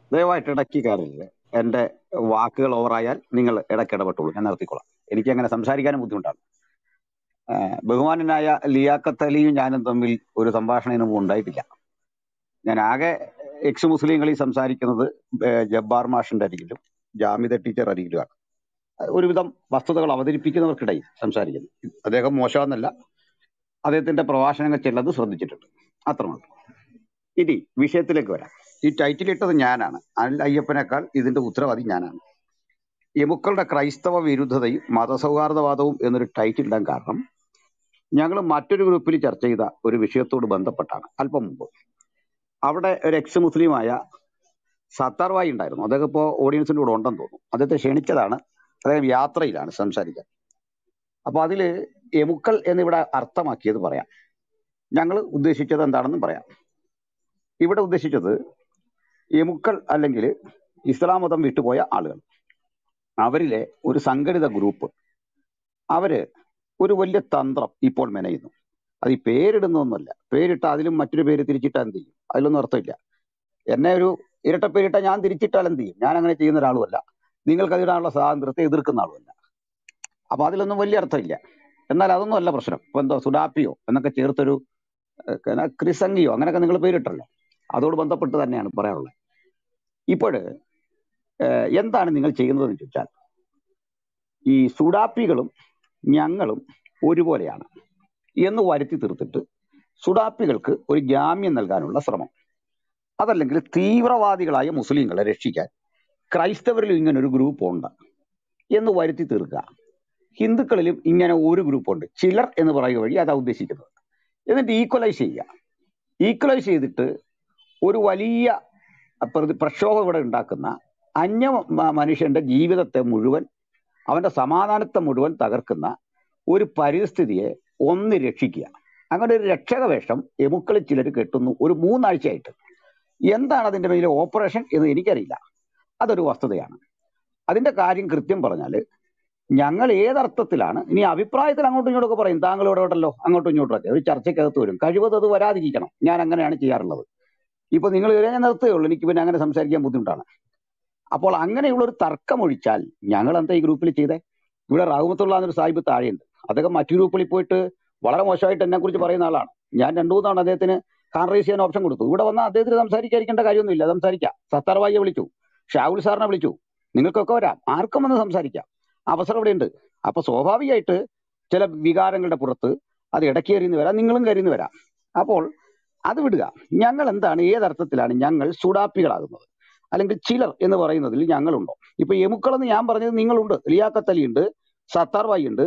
ദയവായിട്ട് ഇടയ്ക്ക് കയറരുത് എന്റെ വാക്കുകൾ ഓവറായാൽ നിങ്ങൾ ഇടയ്ക്ക് ഇടപെട്ടോളൂ ഞാൻ നിർത്തിക്കോളാം എനിക്ക് അങ്ങനെ സംസാരിക്കാനും ബുദ്ധിമുട്ടാണ് ഏഹ് ബഹുമാനനായ ലിയാഖത്ത് അലിയും ഞാനും തമ്മിൽ ഒരു സംഭാഷണം ഇതിനു മുമ്പ് ഉണ്ടായിട്ടില്ല ഞാൻ ആകെ എക്സ് മുസ്ലിങ്ങളിൽ സംസാരിക്കുന്നത് ഏഹ് ജബ്ബാർ മാഷിന്റെ അരികിലും ജാമിദ ടീച്ചർ അരികിലുമാണ് ഒരുവിധം വസ്തുതകൾ അവതരിപ്പിക്കുന്നവർക്കിടയിൽ സംസാരിക്കുന്നു അദ്ദേഹം മോശമെന്നല്ല അദ്ദേഹത്തിന്റെ പ്രഭാഷണങ്ങൾ ചിലത് ശ്രദ്ധിച്ചിട്ടുണ്ട് അത്രമാത്രം ഇനി വിഷയത്തിലേക്ക് വരാം ഈ ടൈറ്റിൽ ഇട്ടത് ഞാനാണ് അനിൽ അയ്യപ്പനേക്കാൾ ഇതിന്റെ ഉത്തരവാദി ഞാനാണ് എമുക്കളുടെ ക്രൈസ്തവ വിരുദ്ധതയും മതസൗഹാർദ്ദവാദവും എന്നൊരു ടൈറ്റിൽ ഇടാൻ കാരണം ഞങ്ങൾ മറ്റൊരു ഗ്രൂപ്പിൽ ചർച്ച ചെയ്ത ഒരു വിഷയത്തോട് ബന്ധപ്പെട്ടാണ് അല്പം മുമ്പ് അവിടെ ഒരു എക്സ് മുസ്ലിമായ സത്താർ വായി ഉണ്ടായിരുന്നു അദ്ദേഹം ഇപ്പോൾ ഓഡിയൻസിന്റെ കൂടെ ഉണ്ടെന്ന് തോന്നുന്നു അദ്ദേഹത്തെ ക്ഷണിച്ചതാണ് അദ്ദേഹം യാത്രയിലാണ് സംസാരിക്കാൻ അപ്പൊ അതില് എമുക്കൾ എന്നിവിടെ അർത്ഥമാക്കിയത് പറയാം ഞങ്ങൾ ഉദ്ദേശിച്ചത് എന്താണെന്നും പറയാം ഇവിടെ ഉദ്ദേശിച്ചത് എമുക്കൾ അല്ലെങ്കിൽ ഇസ്ലാം മതം വിട്ടുപോയ ആളുകൾ അവരിലെ ഒരു സംഘടിത ഗ്രൂപ്പ് അവര് ഒരു വലിയ തന്ത്രം ഇപ്പോൾ മെനയുന്നു അത് ഈ പേരിടുന്നൊന്നുമല്ല പേരിട്ട അതിലും മറ്റൊരു പേര് തിരിച്ചിട്ടാൽ എന്ത് ചെയ്യും അതിലൊന്നും അർത്ഥമില്ല എന്നെ ഒരു ഇരട്ട പേരിട്ട ഞാൻ തിരിച്ചിട്ടാൽ എന്ത് ചെയ്യും ഞാൻ അങ്ങനെ ചെയ്യുന്ന ഒരാളുമല്ല നിങ്ങൾക്ക് അതിടാനുള്ള സ്വാതന്ത്ര്യത്തെ എതിർക്കുന്ന ആളുമല്ല അപ്പൊ അതിലൊന്നും വലിയ അർത്ഥമില്ല എന്നാൽ അതൊന്നും അല്ല പ്രശ്നം ഇപ്പൊ എന്തോ സുഡാപ്പിയോ എന്നൊക്കെ ചേർത്തൊരു ഏഹ്, എന്നാ ക്രിസംഗിയോ അങ്ങനെയൊക്കെ നിങ്ങൾ പേരിട്ടല്ലോ അതോട് ബന്ധപ്പെട്ട് തന്നെയാണ് പറയാനുള്ളത് ഇപ്പോഴ് എന്താണ് നിങ്ങൾ ചെയ്യുന്നതെന്ന് ചോദിച്ചാൽ ഈ സുഡാപ്പികളും ഞങ്ങളും ഒരുപോലെയാണ് എന്ന് വരുത്തി തീർത്തിട്ട് സുഡാപ്പികൾക്ക് ഒരു ജാമ്യം നൽകാനുള്ള ശ്രമം അതല്ലെങ്കിൽ തീവ്രവാദികളായ മുസ്ലിങ്ങളെ രക്ഷിക്കാൻ ക്രൈസ്തവരിലും ഇങ്ങനെ ഒരു ഗ്രൂപ്പ് ഉണ്ട് എന്ന് വരുത്തി തീർക്കുക ഹിന്ദുക്കളിലും ഇങ്ങനെ ഒരു ഗ്രൂപ്പ് ഉണ്ട് ചിലർ എന്ന് പറയുക വഴി അതാ ഉദ്ദേശിക്കുന്നത് എന്നിട്ട് ഈക്വലൈസ് ചെയ്യുക ഈക്വലൈസ് ചെയ്തിട്ട് ഒരു വലിയ പ്രതി- പ്രക്ഷോഭം ഇവിടെ ഉണ്ടാക്കുന്ന അന്യ മ- മനുഷ്യന്റെ ജീവിതത്തെ മുഴുവൻ അവന്റെ സമാധാനത്തെ മുഴുവൻ തകർക്കുന്ന ഒരു പരിസ്ഥിതിയെ ഒന്ന് രക്ഷിക്കുക അങ്ങനെ ഒരു രക്ഷക വേഷം എമുക്കളിൽ ചിലർ കെട്ടുന്നു ഒരു മൂന്നാഴ്ചയായിട്ട് എന്താണ് അതിന്റെ മേലെ ഓപ്പറേഷൻ എന്ന് എനിക്കറിയില്ല അതൊരു വസ്തുതയാണ് അതിന്റെ കാര്യം കൃത്യം പറഞ്ഞാല് ഞങ്ങൾ ഏതർത്ഥത്തിലാണ് ഇനി അഭിപ്രായത്തിൽ അങ്ങോട്ടും ഇങ്ങോട്ടൊക്കെ പറയും താങ്കൾ ഇവിടെ ഉണ്ടല്ലോ അങ്ങോട്ടും ഇങ്ങോട്ടും ഒക്കെ ഒരു ചർച്ചയ്ക്കകത്ത് വരും കഴിവത് അത് വരാതിരിക്കണം ഞാൻ അങ്ങനെയാണ് ചെയ്യാറുള്ളത് ഇപ്പൊ നിങ്ങൾ ഇവരെ ഞാൻ നിർത്തുകയുള്ളൂ എനിക്ക് പിന്നെ അങ്ങനെ സംസാരിക്കാൻ ബുദ്ധിമുട്ടാണ് അപ്പോൾ അങ്ങനെയുള്ള ഒരു തർക്കം ഒഴിച്ചാൽ ഞങ്ങൾ എന്താ ഈ ഗ്രൂപ്പിൽ ചെയ്തേ ഇവിടെ റഹ്മത്തുള്ള എന്നൊരു സാഹിബ് താഴെയുണ്ട് അദ്ദേഹം മറ്റു ഗ്രൂപ്പിൽ പോയിട്ട് വളരെ മോശമായിട്ട് എന്നെ കുറിച്ച് പറയുന്ന ആളാണ് ഞാൻ രണ്ടു മൂന്നാണ് അദ്ദേഹത്തിന് കാൺറൈസ് ചെയ്യാൻ ഓപ്ഷൻ കൊടുത്തു ഇവിടെ വന്നാൽ അദ്ദേഹത്തിന് സംസാരിക്കാതിരിക്കേണ്ട കാര്യമൊന്നുമില്ല സംസാരിക്കാം സത്താർവായിയെ വിളിച്ചു ഷാവുൽ സാറിനെ വിളിച്ചു നിങ്ങൾക്കൊക്കെ വരാം ആർക്കും വന്ന് സംസാരിക്കാം അവസരം ഇവിടെ ഉണ്ട് അപ്പൊ സ്വാഭാവികമായിട്ട് ചില വികാരങ്ങളുടെ പുറത്ത് അത് ഇടയ്ക്ക് കയറിന്ന് വരാം നിങ്ങളും കയറിന്ന് വരാം അപ്പോൾ അത് വിടുക ഞങ്ങൾ എന്താണ് ഏതർത്ഥത്തിലാണ് ഞങ്ങൾ സുഡാപ്പികളാകുന്നത് അല്ലെങ്കിൽ ചിലർ എന്ന് പറയുന്നതിൽ ഞങ്ങളുണ്ടോ ഇപ്പൊ എമുക്കൾ എന്ന് ഞാൻ പറഞ്ഞത് നിങ്ങളുണ്ട് ലിയാഖത്ത് ഉണ്ട് സത്താർ വായി ഉണ്ട്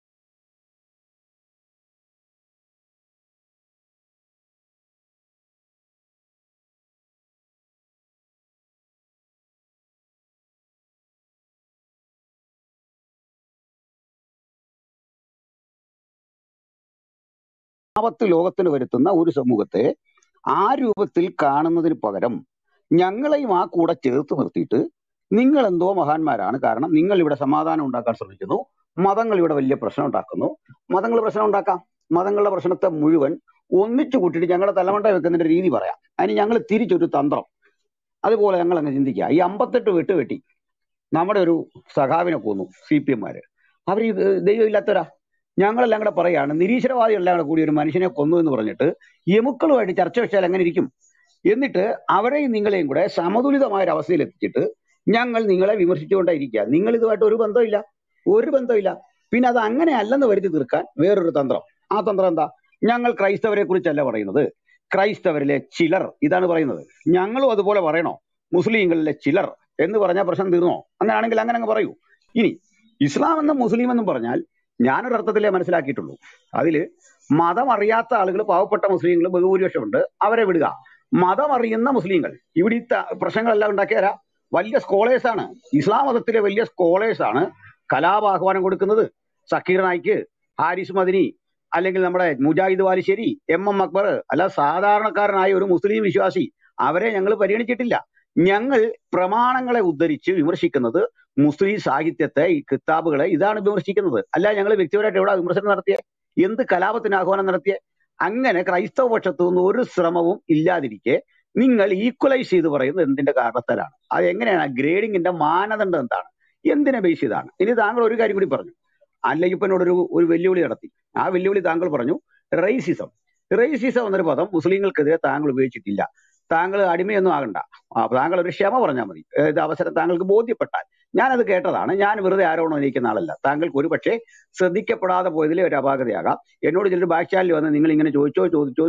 ആപത്ത് ലോകത്തിന് വരുത്തുന്ന ഒരു സമൂഹത്തെ ആ രൂപത്തിൽ കാണുന്നതിന് പകരം ഞങ്ങളെയും ആ കൂടെ ചേർത്ത് നിർത്തിയിട്ട് നിങ്ങൾ എന്തോ മഹാന്മാരാണ് കാരണം നിങ്ങൾ ഇവിടെ സമാധാനം ഉണ്ടാക്കാൻ ശ്രമിക്കുന്നു മതങ്ങൾ ഇവിടെ വലിയ പ്രശ്നം ഉണ്ടാക്കുന്നു മതങ്ങൾ പ്രശ്നം ഉണ്ടാക്കാം മതങ്ങളുടെ പ്രശ്നത്തെ മുഴുവൻ ഒന്നിച്ചു കൂട്ടിയിട്ട് ഞങ്ങളുടെ തലമണ്ട വെക്കുന്നതിന്റെ രീതി പറയാം അതിന് ഞങ്ങൾ തിരിച്ചൊരു തന്ത്രം അതുപോലെ ഞങ്ങൾ അങ്ങ് ചിന്തിക്കുക ഈ അമ്പത്തെട്ട് വെട്ട് വെട്ടി നമ്മുടെ ഒരു സഖാവിനെ കൊന്നു സി പി എംമാര് അവർ ദൈവമില്ലാത്തവരാ ഞങ്ങളെല്ലാം കൂടെ പറയാണ് നിരീശ്വരവാദികളെല്ലാം കൂടെ കൂടി ഒരു മനുഷ്യനെ കൊന്നു എന്ന് പറഞ്ഞിട്ട് എമുക്കളുമായിട്ട് ചർച്ച വെച്ചാൽ എങ്ങനെ ഇരിക്കും എന്നിട്ട് അവരെയും നിങ്ങളെയും കൂടെ സമതുലിതമായ ഒരു അവസ്ഥയിൽ എത്തിച്ചിട്ട് ഞങ്ങൾ നിങ്ങളെ വിമർശിച്ചുകൊണ്ടേയിരിക്കുക നിങ്ങൾ ഇതുമായിട്ട് ഒരു ബന്ധമില്ല ഒരു ബന്ധമില്ല പിന്നെ അത് അങ്ങനെ അല്ലെന്ന് വരുത്തി തീർക്കാൻ വേറൊരു തന്ത്രം ആ തന്ത്രം എന്താ ഞങ്ങൾ ക്രൈസ്തവരെ കുറിച്ചല്ല പറയുന്നത് ക്രൈസ്തവരിലെ ചിലർ ഇതാണ് പറയുന്നത് ഞങ്ങളും അതുപോലെ പറയണോ മുസ്ലിങ്ങളിലെ ചിലർ എന്ന് പറഞ്ഞാൽ പ്രശ്നം തീർന്നോ അങ്ങനെയാണെങ്കിൽ അങ്ങനെ അങ്ങ് പറയൂ ഇനി ഇസ്ലാം എന്നും മുസ്ലിം എന്നും പറഞ്ഞാൽ ഞാനൊരർത്ഥത്തിലേ മനസ്സിലാക്കിയിട്ടുള്ളൂ അതില് മതം അറിയാത്ത ആളുകൾ പാവപ്പെട്ട മുസ്ലിങ്ങൾ ബഹുഭൂരിപക്ഷമുണ്ട് അവരെ വിടുക മതം അറിയുന്ന മുസ്ലിങ്ങൾ ഇവിടെ ഈ ത- പ്രശ്നങ്ങളെല്ലാം ഉണ്ടാക്കിയവരാ വലിയ സ്കോളേഴ്സ് ആണ് ഇസ്ലാം മതത്തിലെ വലിയ സ്കോളേഴ്സ് ആണ് കലാപാഹ്വാനം കൊടുക്കുന്നത് സക്കീർ നായിക്ക് ഹാരിസ് മദിനി അല്ലെങ്കിൽ നമ്മുടെ മുജാഹിദ് വാലിശ്ശേരി എം എം അക്ബർ അല്ല സാധാരണക്കാരനായ ഒരു മുസ്ലിം വിശ്വാസി അവരെ ഞങ്ങൾ പരിഗണിച്ചിട്ടില്ല ഞങ്ങൾ പ്രമാണങ്ങളെ ഉദ്ധരിച്ച് വിമർശിക്കുന്നത് മുസ്ലിം സാഹിത്യത്തെ ഈ കിതാബുകളെ ഇതാണ് വിമർശിക്കുന്നത് അല്ല ഞങ്ങൾ വ്യക്തിപരമായിട്ട് എവിടെ വിമർശനം നടത്തിയേ എന്ത് കലാപത്തിന് ആഹ്വാനം നടത്തിയേ അങ്ങനെ ക്രൈസ്തവ പക്ഷത്തു നിന്ന് ഒരു ശ്രമവും ഇല്ലാതിരിക്കെ നിങ്ങൾ ഈക്വലൈസ് ചെയ്ത് പറയുന്നത് എന്തിന്റെ കാരണത്താലാണ് അത് എങ്ങനെയാണ് ഗ്രേഡിങ്ങിന്റെ മാനദണ്ഡം എന്താണ് എന്തിനെ ബേസ് ചെയ്താണ് ഇനി താങ്കൾ ഒരു കാര്യം കൂടി പറഞ്ഞു അല്ലയ്യപ്പനോട് ഒരു ഒരു വെല്ലുവിളി നടത്തി ആ വെല്ലുവിളി താങ്കൾ പറഞ്ഞു റേസിസം റേസിസം എന്നൊരു പദം മുസ്ലിങ്ങൾക്കെതിരെ താങ്കൾ ഉപയോഗിച്ചിട്ടില്ല താങ്കൾ അടിമയൊന്നും ആകണ്ട ആ, താങ്കൾ ഒരു ക്ഷമ പറഞ്ഞാൽ മതി ഏ, ഇത് അവസരം താങ്കൾക്ക് ബോധ്യപ്പെട്ടാൽ ഞാനത് കേട്ടതാണ് ഞാൻ വെറുതെ ആരോപണം ഉന്നയിക്കുന്ന ആളല്ല താങ്കൾക്ക് ഒരു പക്ഷേ ശ്രദ്ധിക്കപ്പെടാതെ പോയതിലെ ഒരു അപാകതയാകാം എന്നോട് ചിലർ ബാക്ക് ചാനലിൽ വന്ന് നിങ്ങൾ ഇങ്ങനെ ചോദിച്ചോ ചോദിച്ചോ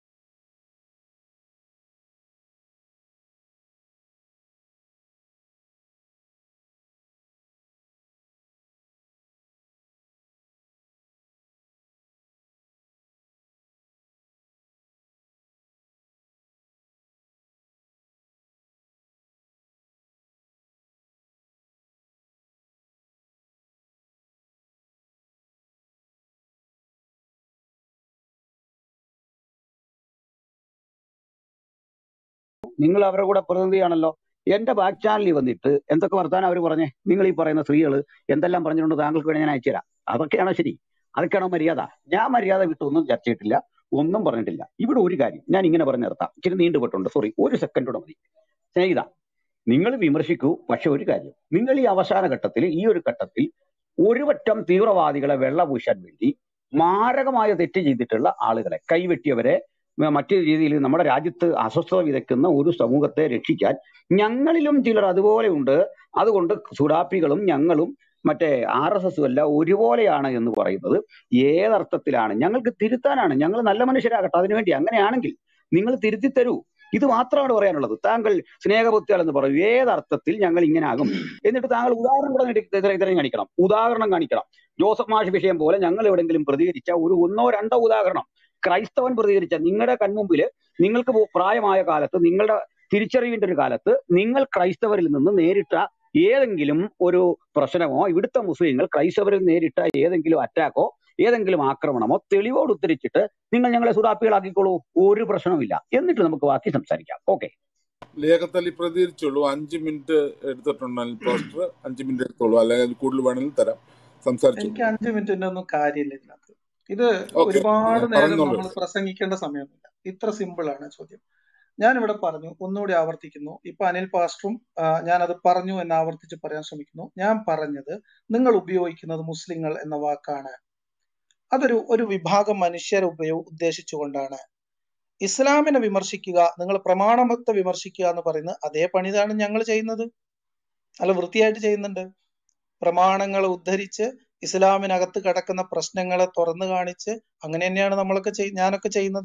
നിങ്ങൾ അവരുടെ കൂടെ പ്രതിനിധിയാണല്ലോ എന്റെ ബാക്ക് ചാനലിൽ വന്നിട്ട് എന്തൊക്കെ വർത്താനം അവർ പറഞ്ഞേ നിങ്ങൾ ഈ പറയുന്ന സ്ത്രീകൾ എന്തെല്ലാം പറഞ്ഞുകൊണ്ട് താങ്കൾക്ക് വേണ്ടി ഞാൻ അയച്ചുതരാം അതൊക്കെയാണോ ശരി അതൊക്കെയാണോ മര്യാദ ഞാൻ മര്യാദ വിട്ട് ഒന്നും ചർച്ച ചെയ്തിട്ടില്ല ഒന്നും പറഞ്ഞിട്ടില്ല ഇവിടെ ഒരു കാര്യം ഞാൻ ഇങ്ങനെ പറഞ്ഞു നിർത്താം ഇച്ചിരി നീണ്ടുപോയിട്ടുണ്ട് സോറി ഒരു സെക്കൻഡോടെ മതി സ്നേഹിത നിങ്ങൾ വിമർശിക്കൂ പക്ഷെ ഒരു കാര്യം നിങ്ങൾ ഈ അവസാന ഘട്ടത്തിൽ ഈ ഒരു ഘട്ടത്തിൽ ഒരു വട്ടം തീവ്രവാദികളെ വെള്ളപൂശാൻ വേണ്ടി മാരകമായ തെറ്റ് ചെയ്തിട്ടുള്ള ആളുകളെ കൈവെട്ടിയവരെ മ- മറ്റു രീതിയിൽ നമ്മുടെ രാജ്യത്ത് അസ്വസ്ഥത വിതയ്ക്കുന്ന ഒരു സമൂഹത്തെ രക്ഷിക്കാൻ ഞങ്ങളിലും ചിലർ അതുപോലെ ഉണ്ട് അതുകൊണ്ട് സുഡാപ്പികളും ഞങ്ങളും മറ്റേ ആർ എസ് എസും എല്ലാം ഒരുപോലെയാണ് എന്ന് പറയുന്നത് ഏതർത്ഥത്തിലാണ് ഞങ്ങൾക്ക് തിരുത്താനാണ് ഞങ്ങൾ നല്ല മനുഷ്യരാകട്ടെ അതിനുവേണ്ടി അങ്ങനെയാണെങ്കിൽ നിങ്ങൾ തിരുത്തി തരൂ ഇത് മാത്രമാണ് പറയാനുള്ളത് താങ്കൾ സ്നേഹബുദ്ധികൾ എന്ന് പറയൂ ഏതർത്ഥത്തിൽ ഞങ്ങൾ ഇങ്ങനെ ആകും എന്നിട്ട് താങ്കൾ ഉദാഹരണം കൂടെ ഇട- ഇതര- ഇതരം കാണിക്കണം ഉദാഹരണം കാണിക്കണം ജോസഫ് മാഷ് വിഷയം പോലെ ഞങ്ങൾ എവിടെങ്കിലും പ്രതികരിച്ച ഒരു ഒന്നോ രണ്ടോ ഉദാഹരണം ക്രൈസ്തവൻ പ്രതികരിച്ച നിങ്ങളുടെ കൺമുമ്പിൽ നിങ്ങൾക്ക് പോ- പ്രായമായ കാലത്ത് നിങ്ങളുടെ തിരിച്ചറിവിന്റെ ഒരു കാലത്ത് നിങ്ങൾ ക്രൈസ്തവരിൽ നിന്ന് നേരിട്ട ഏതെങ്കിലും ഒരു പ്രശ്നമോ ഇവിടുത്തെ മുസ്ലിങ്ങൾ ക്രൈസ്തവരിൽ നേരിട്ട ഏതെങ്കിലും അറ്റാക്കോ ഏതെങ്കിലും ആക്രമണമോ തെളിവോട് ഉത്തരിച്ചിട്ട് നിങ്ങൾ ഞങ്ങളെ സുഡാപ്പികളാക്കിക്കോളൂ ഒരു പ്രശ്നവുമില്ല എന്നിട്ട് നമുക്ക് ബാക്കി സംസാരിക്കാം ഓക്കെ ലിയാഖത്തലി പ്രതികരിച്ചുള്ളൂ അഞ്ച് മിനിറ്റ് എടുത്തിട്ടുണ്ടെങ്കിൽ പോസ്റ്റർ അഞ്ച് മിനിറ്റ് എടുത്തോളൂ അല്ലെങ്കിൽ അതിൽ കൂടുതൽ വേണമെങ്കിൽ തരാം സംസാരിച്ചോളൂ എനിക്ക് അഞ്ച് മിനിറ്റിന്റെ ഒന്നും കാര്യമില്ല ഇതിനകത്ത് ഇത് ഓക്കെ ഒരുപാട് നേരം പറഞ്ഞോളൂ നമ്മൾ പ്രസംഗിക്കേണ്ട സമയമൊന്നുമില്ല ഇത്ര സിമ്പിൾ ആണ് ചോദ്യം ഞാൻ ഇവിടെ പറഞ്ഞു ഒന്നുകൂടി ആവർത്തിക്കുന്നു ഇപ്പൊ അനിൽ പാസ്റ്ററും ആ, ഞാനത് പറഞ്ഞു എന്ന് ആവർത്തിച്ച് പറയാൻ ശ്രമിക്കുന്നു ഞാൻ പറഞ്ഞത് നിങ്ങൾ ഉപയോഗിക്കുന്നത് മുസ്ലിങ്ങൾ എന്ന വാക്കാണ് അതൊരു ഒരു വിഭാഗം മനുഷ്യരെ ഉപയോ ഉദ്ദേശിച്ചുകൊണ്ടാണ് ഇസ്ലാമിനെ വിമർശിക്കുക നിങ്ങൾ പ്രമാണമത്തെ വിമർശിക്കുക എന്ന് പറയുന്നത് അതേ പണിതാണ് ഞങ്ങൾ ചെയ്യുന്നത് നല്ല വൃത്തിയായിട്ട് ചെയ്യുന്നുണ്ട് പ്രമാണങ്ങളെ ഉദ്ധരിച്ച് ഇസ്ലാമിനകത്ത് കിടക്കുന്ന പ്രശ്നങ്ങളെ തുറന്നു കാണിച്ച് അങ്ങനെ തന്നെയാണ് നമ്മളൊക്കെ ചെയ് ഞാനൊക്കെ ചെയ്യുന്നത്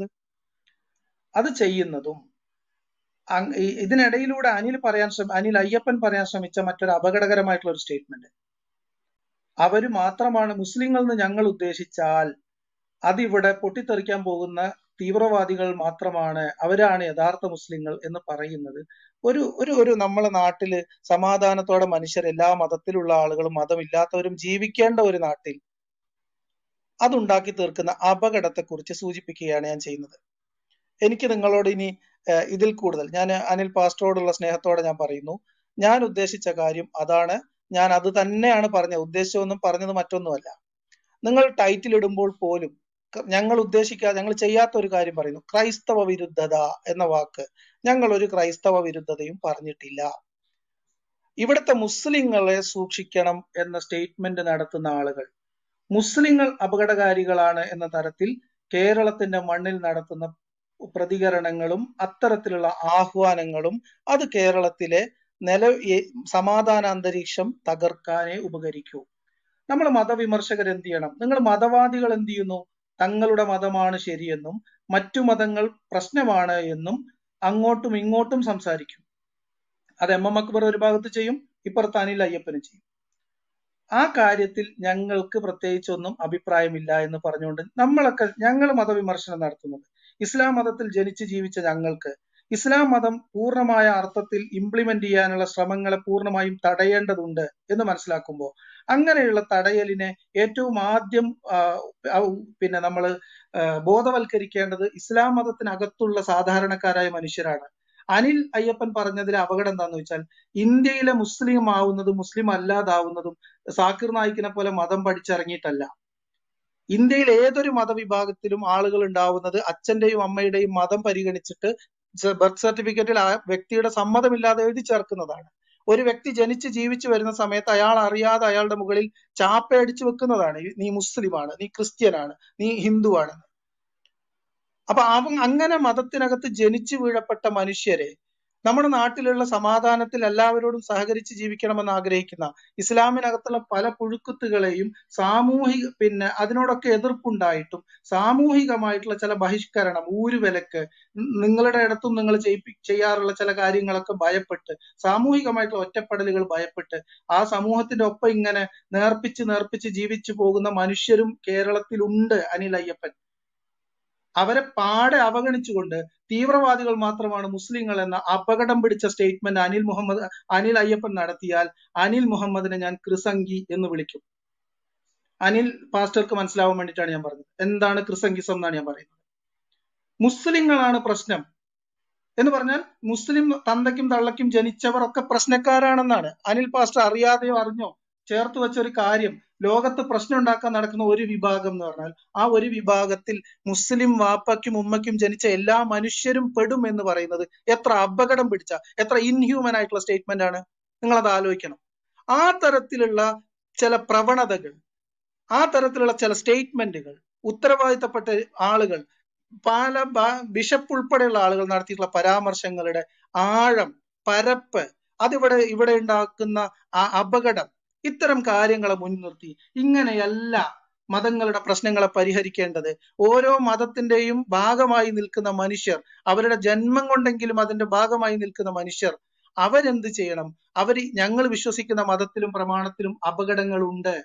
അത് ചെയ്യുന്നതും അങ് ഈ- ഇതിനിടയിലൂടെ അനിൽ പറയാൻ ശ്രമ അനിൽ അയ്യപ്പൻ പറയാൻ ശ്രമിച്ച മറ്റൊരു അപകടകരമായിട്ടുള്ള ഒരു സ്റ്റേറ്റ്മെന്റ് അവര് മാത്രമാണ് മുസ്ലിങ്ങൾ എന്ന് ഞങ്ങൾ ഉദ്ദേശിച്ചാൽ അതിവിടെ പൊട്ടിത്തെറിക്കാൻ പോകുന്ന തീവ്രവാദികൾ മാത്രമാണ് അവരാണ് യഥാർത്ഥ മുസ്ലിങ്ങൾ എന്ന് പറയുന്നത് ഒരു ഒരു ഒരു നമ്മളെ നാട്ടില് സമാധാനത്തോടെ മനുഷ്യർ എല്ലാ മതത്തിലുള്ള ആളുകളും മതമില്ലാത്തവരും ജീവിക്കേണ്ട ഒരു നാട്ടിൽ അതുണ്ടാക്കി തീർക്കുന്ന അപകടത്തെ കുറിച്ച് സൂചിപ്പിക്കുകയാണ് ഞാൻ ചെയ്യുന്നത് എനിക്ക് നിങ്ങളോട് ഇനി ഏഹ്, ഇതിൽ കൂടുതൽ ഞാൻ അനിൽ പാസ്റ്ററോടുള്ള സ്നേഹത്തോടെ ഞാൻ പറയുന്നു ഞാൻ ഉദ്ദേശിച്ച കാര്യം അതാണ് ഞാൻ അത് തന്നെയാണ് പറഞ്ഞത് ഉദ്ദേശിച്ചതൊന്നും പറഞ്ഞത് മറ്റൊന്നുമല്ല നിങ്ങൾ ടൈറ്റിൽ ഇടുമ്പോൾ പോലും ക- ഞങ്ങൾ ഉദ്ദേശിക്കാതെ ഞങ്ങൾ ചെയ്യാത്ത ഒരു കാര്യം പറയുന്നു ക്രൈസ്തവ വിരുദ്ധത എന്ന വാക്ക് ഞങ്ങൾ ഒരു ക്രൈസ്തവ വിരുദ്ധതയും പറഞ്ഞിട്ടില്ല ഇവിടുത്തെ മുസ്ലിങ്ങളെ സൂക്ഷിക്കണം എന്ന സ്റ്റേറ്റ്മെന്റ് നടത്തുന്ന ആളുകൾ മുസ്ലിങ്ങൾ അപകടകാരികളാണ് എന്ന തരത്തിൽ കേരളത്തിന്റെ മണ്ണിൽ നടത്തുന്ന പ്രതികരണങ്ങളും അത്തരത്തിലുള്ള ആഹ്വാനങ്ങളും അത് കേരളത്തിലെ നില ഈ സമാധാന അന്തരീക്ഷം തകർക്കാനേ ഉപകരിക്കൂ നമ്മൾ മതവിമർശകർ എന്ത് ചെയ്യണം നിങ്ങൾ മതവാദികൾ എന്ത് ചെയ്യുന്നു തങ്ങളുടെ മതമാണ് ശരിയെന്നും മറ്റു മതങ്ങൾ പ്രശ്നമാണ് എന്നും അങ്ങോട്ടും ഇങ്ങോട്ടും സംസാരിക്കും അത് എം എം അക്ബർ ഒരു ഭാഗത്ത് ചെയ്യും ഇപ്പുറത്ത് അനിൽ അയ്യപ്പനും ചെയ്യും ആ കാര്യത്തിൽ ഞങ്ങൾക്ക് പ്രത്യേകിച്ചൊന്നും അഭിപ്രായമില്ല എന്ന് പറഞ്ഞുകൊണ്ട് നമ്മളൊക്കെ ഞങ്ങൾ മതവിമർശനം നടത്തുന്നത് ഇസ്ലാം മതത്തിൽ ജനിച്ച് ജീവിച്ച ഞങ്ങൾക്ക് ഇസ്ലാം മതം പൂർണ്ണമായ അർത്ഥത്തിൽ ഇംപ്ലിമെന്റ് ചെയ്യാനുള്ള ശ്രമങ്ങളെ പൂർണ്ണമായും തടയേണ്ടതുണ്ട് എന്ന് മനസ്സിലാക്കുമ്പോൾ അങ്ങനെയുള്ള തടയലിനെ ഏറ്റവും ആദ്യം ആ, ആ, പിന്നെ നമ്മൾ ബോധവൽക്കരിക്കേണ്ടത് ഇസ്ലാം മതത്തിനകത്തുള്ള സാധാരണക്കാരായ മനുഷ്യരാണ് അനിൽ അയ്യപ്പൻ പറഞ്ഞതിലെ അപകടം എന്താന്ന് വെച്ചാൽ ഇന്ത്യയിലെ മുസ്ലിം ആവുന്നതും മുസ്ലിം അല്ലാതാവുന്നതും സാക്കിർ നായിക്കിനെ പോലെ മതം പഠിച്ചിറങ്ങിയിട്ടല്ല ഇന്ത്യയിൽ ഏതൊരു മതവിഭാഗത്തിലും ആളുകൾ ഉണ്ടാവുന്നത് അച്ഛന്റെയും അമ്മയുടെയും മതം പരിഗണിച്ചിട്ട് ബർത്ത് സർട്ടിഫിക്കറ്റിൽ ആ വ്യക്തിയുടെ സമ്മതമില്ലാതെ എഴുതി ചേർക്കുന്നതാണ് ഒരു വ്യക്തി ജനിച്ച് ജീവിച്ചു വരുന്ന സമയത്ത് അയാൾ അറിയാതെ അയാളുടെ മുകളിൽ ചാപ്പയടിച്ചു വെക്കുന്നതാണ് ഈ- നീ മുസ്ലിമാണ് നീ ക്രിസ്ത്യനാണ് നീ ഹിന്ദുവാണ് അപ്പൊ അവൻ അങ്ങനെ മതത്തിനകത്ത് ജനിച്ചു വീഴപ്പെട്ട മനുഷ്യരെ നമ്മുടെ നാട്ടിലുള്ള സമാധാനത്തിൽ എല്ലാവരോടും സഹകരിച്ച് ജീവിക്കണമെന്ന് ആഗ്രഹിക്കുന്ന ഇസ്ലാമിനകത്തുള്ള പല പുഴുക്കുത്തുകളെയും സാമൂഹിക പിന്നെ അതിനോടൊക്കെ എതിർപ്പുണ്ടായിട്ടും സാമൂഹികമായിട്ടുള്ള ചില ബഹിഷ്കരണം ഊരുവിലക്ക് നി- നിങ്ങളുടെ ഇടത്തും നിങ്ങൾ ചെയ്യിപ്പി ചെയ്യാറുള്ള ചില കാര്യങ്ങളൊക്കെ ഭയപ്പെട്ട് സാമൂഹികമായിട്ടുള്ള ഒറ്റപ്പെടലുകൾ ഭയപ്പെട്ട് ആ സമൂഹത്തിന്റെ ഒപ്പം ഇങ്ങനെ നേർപ്പിച്ച് നേർപ്പിച്ച് ജീവിച്ചു പോകുന്ന മനുഷ്യരും കേരളത്തിലുണ്ട് അനിൽ അയ്യപ്പൻ അവരെ പാടെ അവഗണിച്ചുകൊണ്ട് തീവ്രവാദികൾ മാത്രമാണ് മുസ്ലിങ്ങൾ എന്ന അപകടം പിടിച്ച സ്റ്റേറ്റ്മെന്റ് അനിൽ മുഹമ്മദ് അനിൽ അയ്യപ്പൻ നടത്തിയാൽ അനിൽ മുഹമ്മദിനെ ഞാൻ ക്രിസംഗി എന്ന് വിളിക്കും അനിൽ പാസ്റ്റർക്ക് മനസ്സിലാവാൻ വേണ്ടിയിട്ടാണ് ഞാൻ പറഞ്ഞത് എന്താണ് ക്രിസംഗിസം എന്നാണ് ഞാൻ പറയുന്നത് മുസ്ലിങ്ങളാണ് പ്രശ്നം എന്ന് പറഞ്ഞാൽ മുസ്ലിം തന്തയ്ക്കും തള്ളയ്ക്കും ജനിച്ചവർ ഒക്കെ പ്രശ്നക്കാരാണെന്നാണ് അനിൽ പാസ്റ്റർ അറിയാതെയോ അറിഞ്ഞോ ചേർത്ത് വെച്ച ഒരു കാര്യം ലോകത്ത് പ്രശ്നം ഉണ്ടാക്കാൻ നടക്കുന്ന ഒരു വിഭാഗം എന്ന് പറഞ്ഞാൽ ആ ഒരു വിഭാഗത്തിൽ മുസ്ലിം വാപ്പയ്ക്കും ഉമ്മയ്ക്കും ജനിച്ച എല്ലാ മനുഷ്യരും പെടും എന്ന് പറയുന്നത് എത്ര അപകടം പിടിച്ച എത്ര ഇൻഹ്യൂമൻ ആയിട്ടുള്ള സ്റ്റേറ്റ്മെന്റ് ആണ് നിങ്ങൾ അത് ആലോചിക്കണം ആ തരത്തിലുള്ള ചില പ്രവണതകൾ ആ തരത്തിലുള്ള ചില സ്റ്റേറ്റ്മെന്റുകൾ ഉത്തരവാദിത്തപ്പെട്ട ആളുകൾ പല ബ- ബിഷപ്പ് ഉൾപ്പെടെയുള്ള ആളുകൾ നടത്തിയിട്ടുള്ള പരാമർശങ്ങളുടെ ആഴം പരപ്പ് അതിവിടെ ഇവിടെ ഉണ്ടാക്കുന്ന ആ അപകടം ഇത്തരം കാര്യങ്ങളെ മുൻനിർത്തി ഇങ്ങനെയല്ല മതങ്ങളുടെ പ്രശ്നങ്ങളെ പരിഹരിക്കേണ്ടത് ഓരോ മതത്തിന്റെയും ഭാഗമായി നിൽക്കുന്ന മനുഷ്യർ അവരുടെ ജന്മം കൊണ്ടെങ്കിലും അതിന്റെ ഭാഗമായി നിൽക്കുന്ന മനുഷ്യർ അവരെന്ത് ചെയ്യണം അവർ ഞങ്ങൾ വിശ്വസിക്കുന്ന മതത്തിലും പ്രമാണത്തിലും അപകടങ്ങളുണ്ട്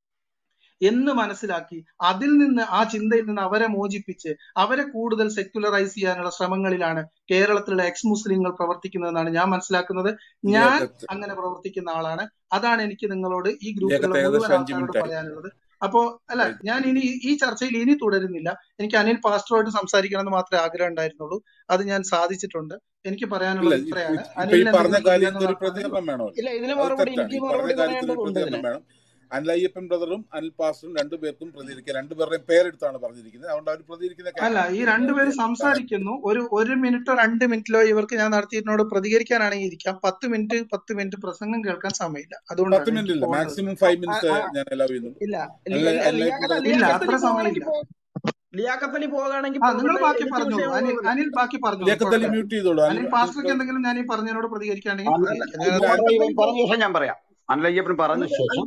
എന്ന് മനസ്സിലാക്കി അതിൽ നിന്ന് ആ ചിന്തയിൽ നിന്ന് അവരെ മോചിപ്പിച്ച് അവരെ കൂടുതൽ സെക്യുലറൈസ് ചെയ്യാനുള്ള ശ്രമങ്ങളിലാണ് കേരളത്തിലുള്ള എക്സ് മുസ്ലിങ്ങൾ പ്രവർത്തിക്കുന്നതെന്നാണ് ഞാൻ മനസ്സിലാക്കുന്നത് ഞാൻ ലിയാഖത്ത് അങ്ങനെ പ്രവർത്തിക്കുന്ന ആളാണ് അതാണ് എനിക്ക് നിങ്ങളോട് ഈ ഗ്രൂപ്പിലുള്ള ലിയാഖത്ത് മുഴുവൻ ഏകദേശം അഞ്ച് ആൾക്കാരോട് മിനിറ്റ് ആയി പറയാനുള്ളത് അപ്പോ അല്ല ഞാൻ ഇനി ഈ ചർച്ചയിൽ ഇനി തുടരുന്നില്ല എനിക്ക് അനിൽ പാസ്റ്ററുമായിട്ട് സംസാരിക്കണം എന്ന് മാത്രമേ ആഗ്രഹം ഉണ്ടായിരുന്നുള്ളൂ അത് ഞാൻ സാധിച്ചിട്ടുണ്ട് എനിക്ക് ഇല്ല പറയാനുള്ളത് ഇ- ഇത്രയാണ് ഇ- ഇപ്പൊ ഈ അനിലിന് പറഞ്ഞ എന്തെങ്കിലും കാര്യത്തിൽ ചോദിക്കാനുള്ള ഒരു പ്രതികരണം വേണമല്ലോ ഇല്ല ഇതിന് അത് മറുപടി തെറ്റാണ് എനിക്ക് ഈ പറഞ്ഞ മറുപടി കാര്യത്തിൽ ഒരു പറയേണ്ടതുണ്ട് പ്രതികരണം ഇതിന് വേണം അനിലയ്യപ്പൻ ബ്രദറും അനിൽ പാസ്റ്ററും രണ്ടുപേർക്കും പ്രതികരിക്കുക രണ്ടുപേരുടെയും പേരെടുത്താണ് പറഞ്ഞിരിക്കുന്നത് അതുകൊണ്ട് അവർ പ്രതികരിക്കുന്ന അല്ല കേൾക്കാം ഈ രണ്ടുപേരും കാരണം സംസാരിക്കുന്നു ഒരു ഒരു മിനിറ്റോ രണ്ട് മിനിറ്റിലോ ഇവർക്ക് ഞാൻ നടത്തിയതിനോട് പ്രതികരിക്കാനാണെങ്കിൽ ഇരിക്കാം പത്ത് മിനിറ്റ് പത്ത് മിനിറ്റ് പ്രസംഗം കേൾക്കാൻ സമയമില്ല പത്ത് അതുകൊണ്ടാണ് മിനിറ്റ് എനിക്ക് ഇല്ല പോകേണ്ടത് മാക്സിമം ഫൈവ് ആ, മിനിറ്റ്സ് ആ, ഞാൻ അലൗ ചെയ്യുന്നുള്ളൂ ഇല്ല അനില ലി- അനിലയ്യപ്പൻ ലിയാഖത്ത് ബ്രദർ ഇല്ല ലിയാഖത്തലി അത്ര പോവുകയാണെങ്കിൽ സമയമില്ല പോ ലിയാഖത്തലി പോവുകയാണെങ്കിൽ ആ നിങ്ങൾ പോകട്ടെ ബാക്കി എനിക്ക് പറഞ്ഞോളൂ വിഷയം അനിൽ ഒന്നുമില്ല അനിൽ ബാക്കി പറഞ്ഞോളൂ ലിയാഖത്തലി കുഴപ്പമില്ല മ്യൂട്ട് ചെയ്തോളൂ അനിൽ അനിൽ അനിൽ പാസ്റ്റർക്ക് ബ്രദർ എന്തെങ്കിലും ഞാൻ ഈ പറഞ്ഞതിനോട് പ്രതികരിക്കുകയാണെങ്കിൽ അനിൽ അല്ല പ്രതികരിക്കാം ഞാൻ അനിൽ അത് ബ്രദർ ലിയാഖത്തലി ഇവൻ പറഞ്ഞ ശേഷം ഞാൻ പറയാം അനിലയ്യപ്പൻ പറഞ്ഞ അല്ല ശേഷം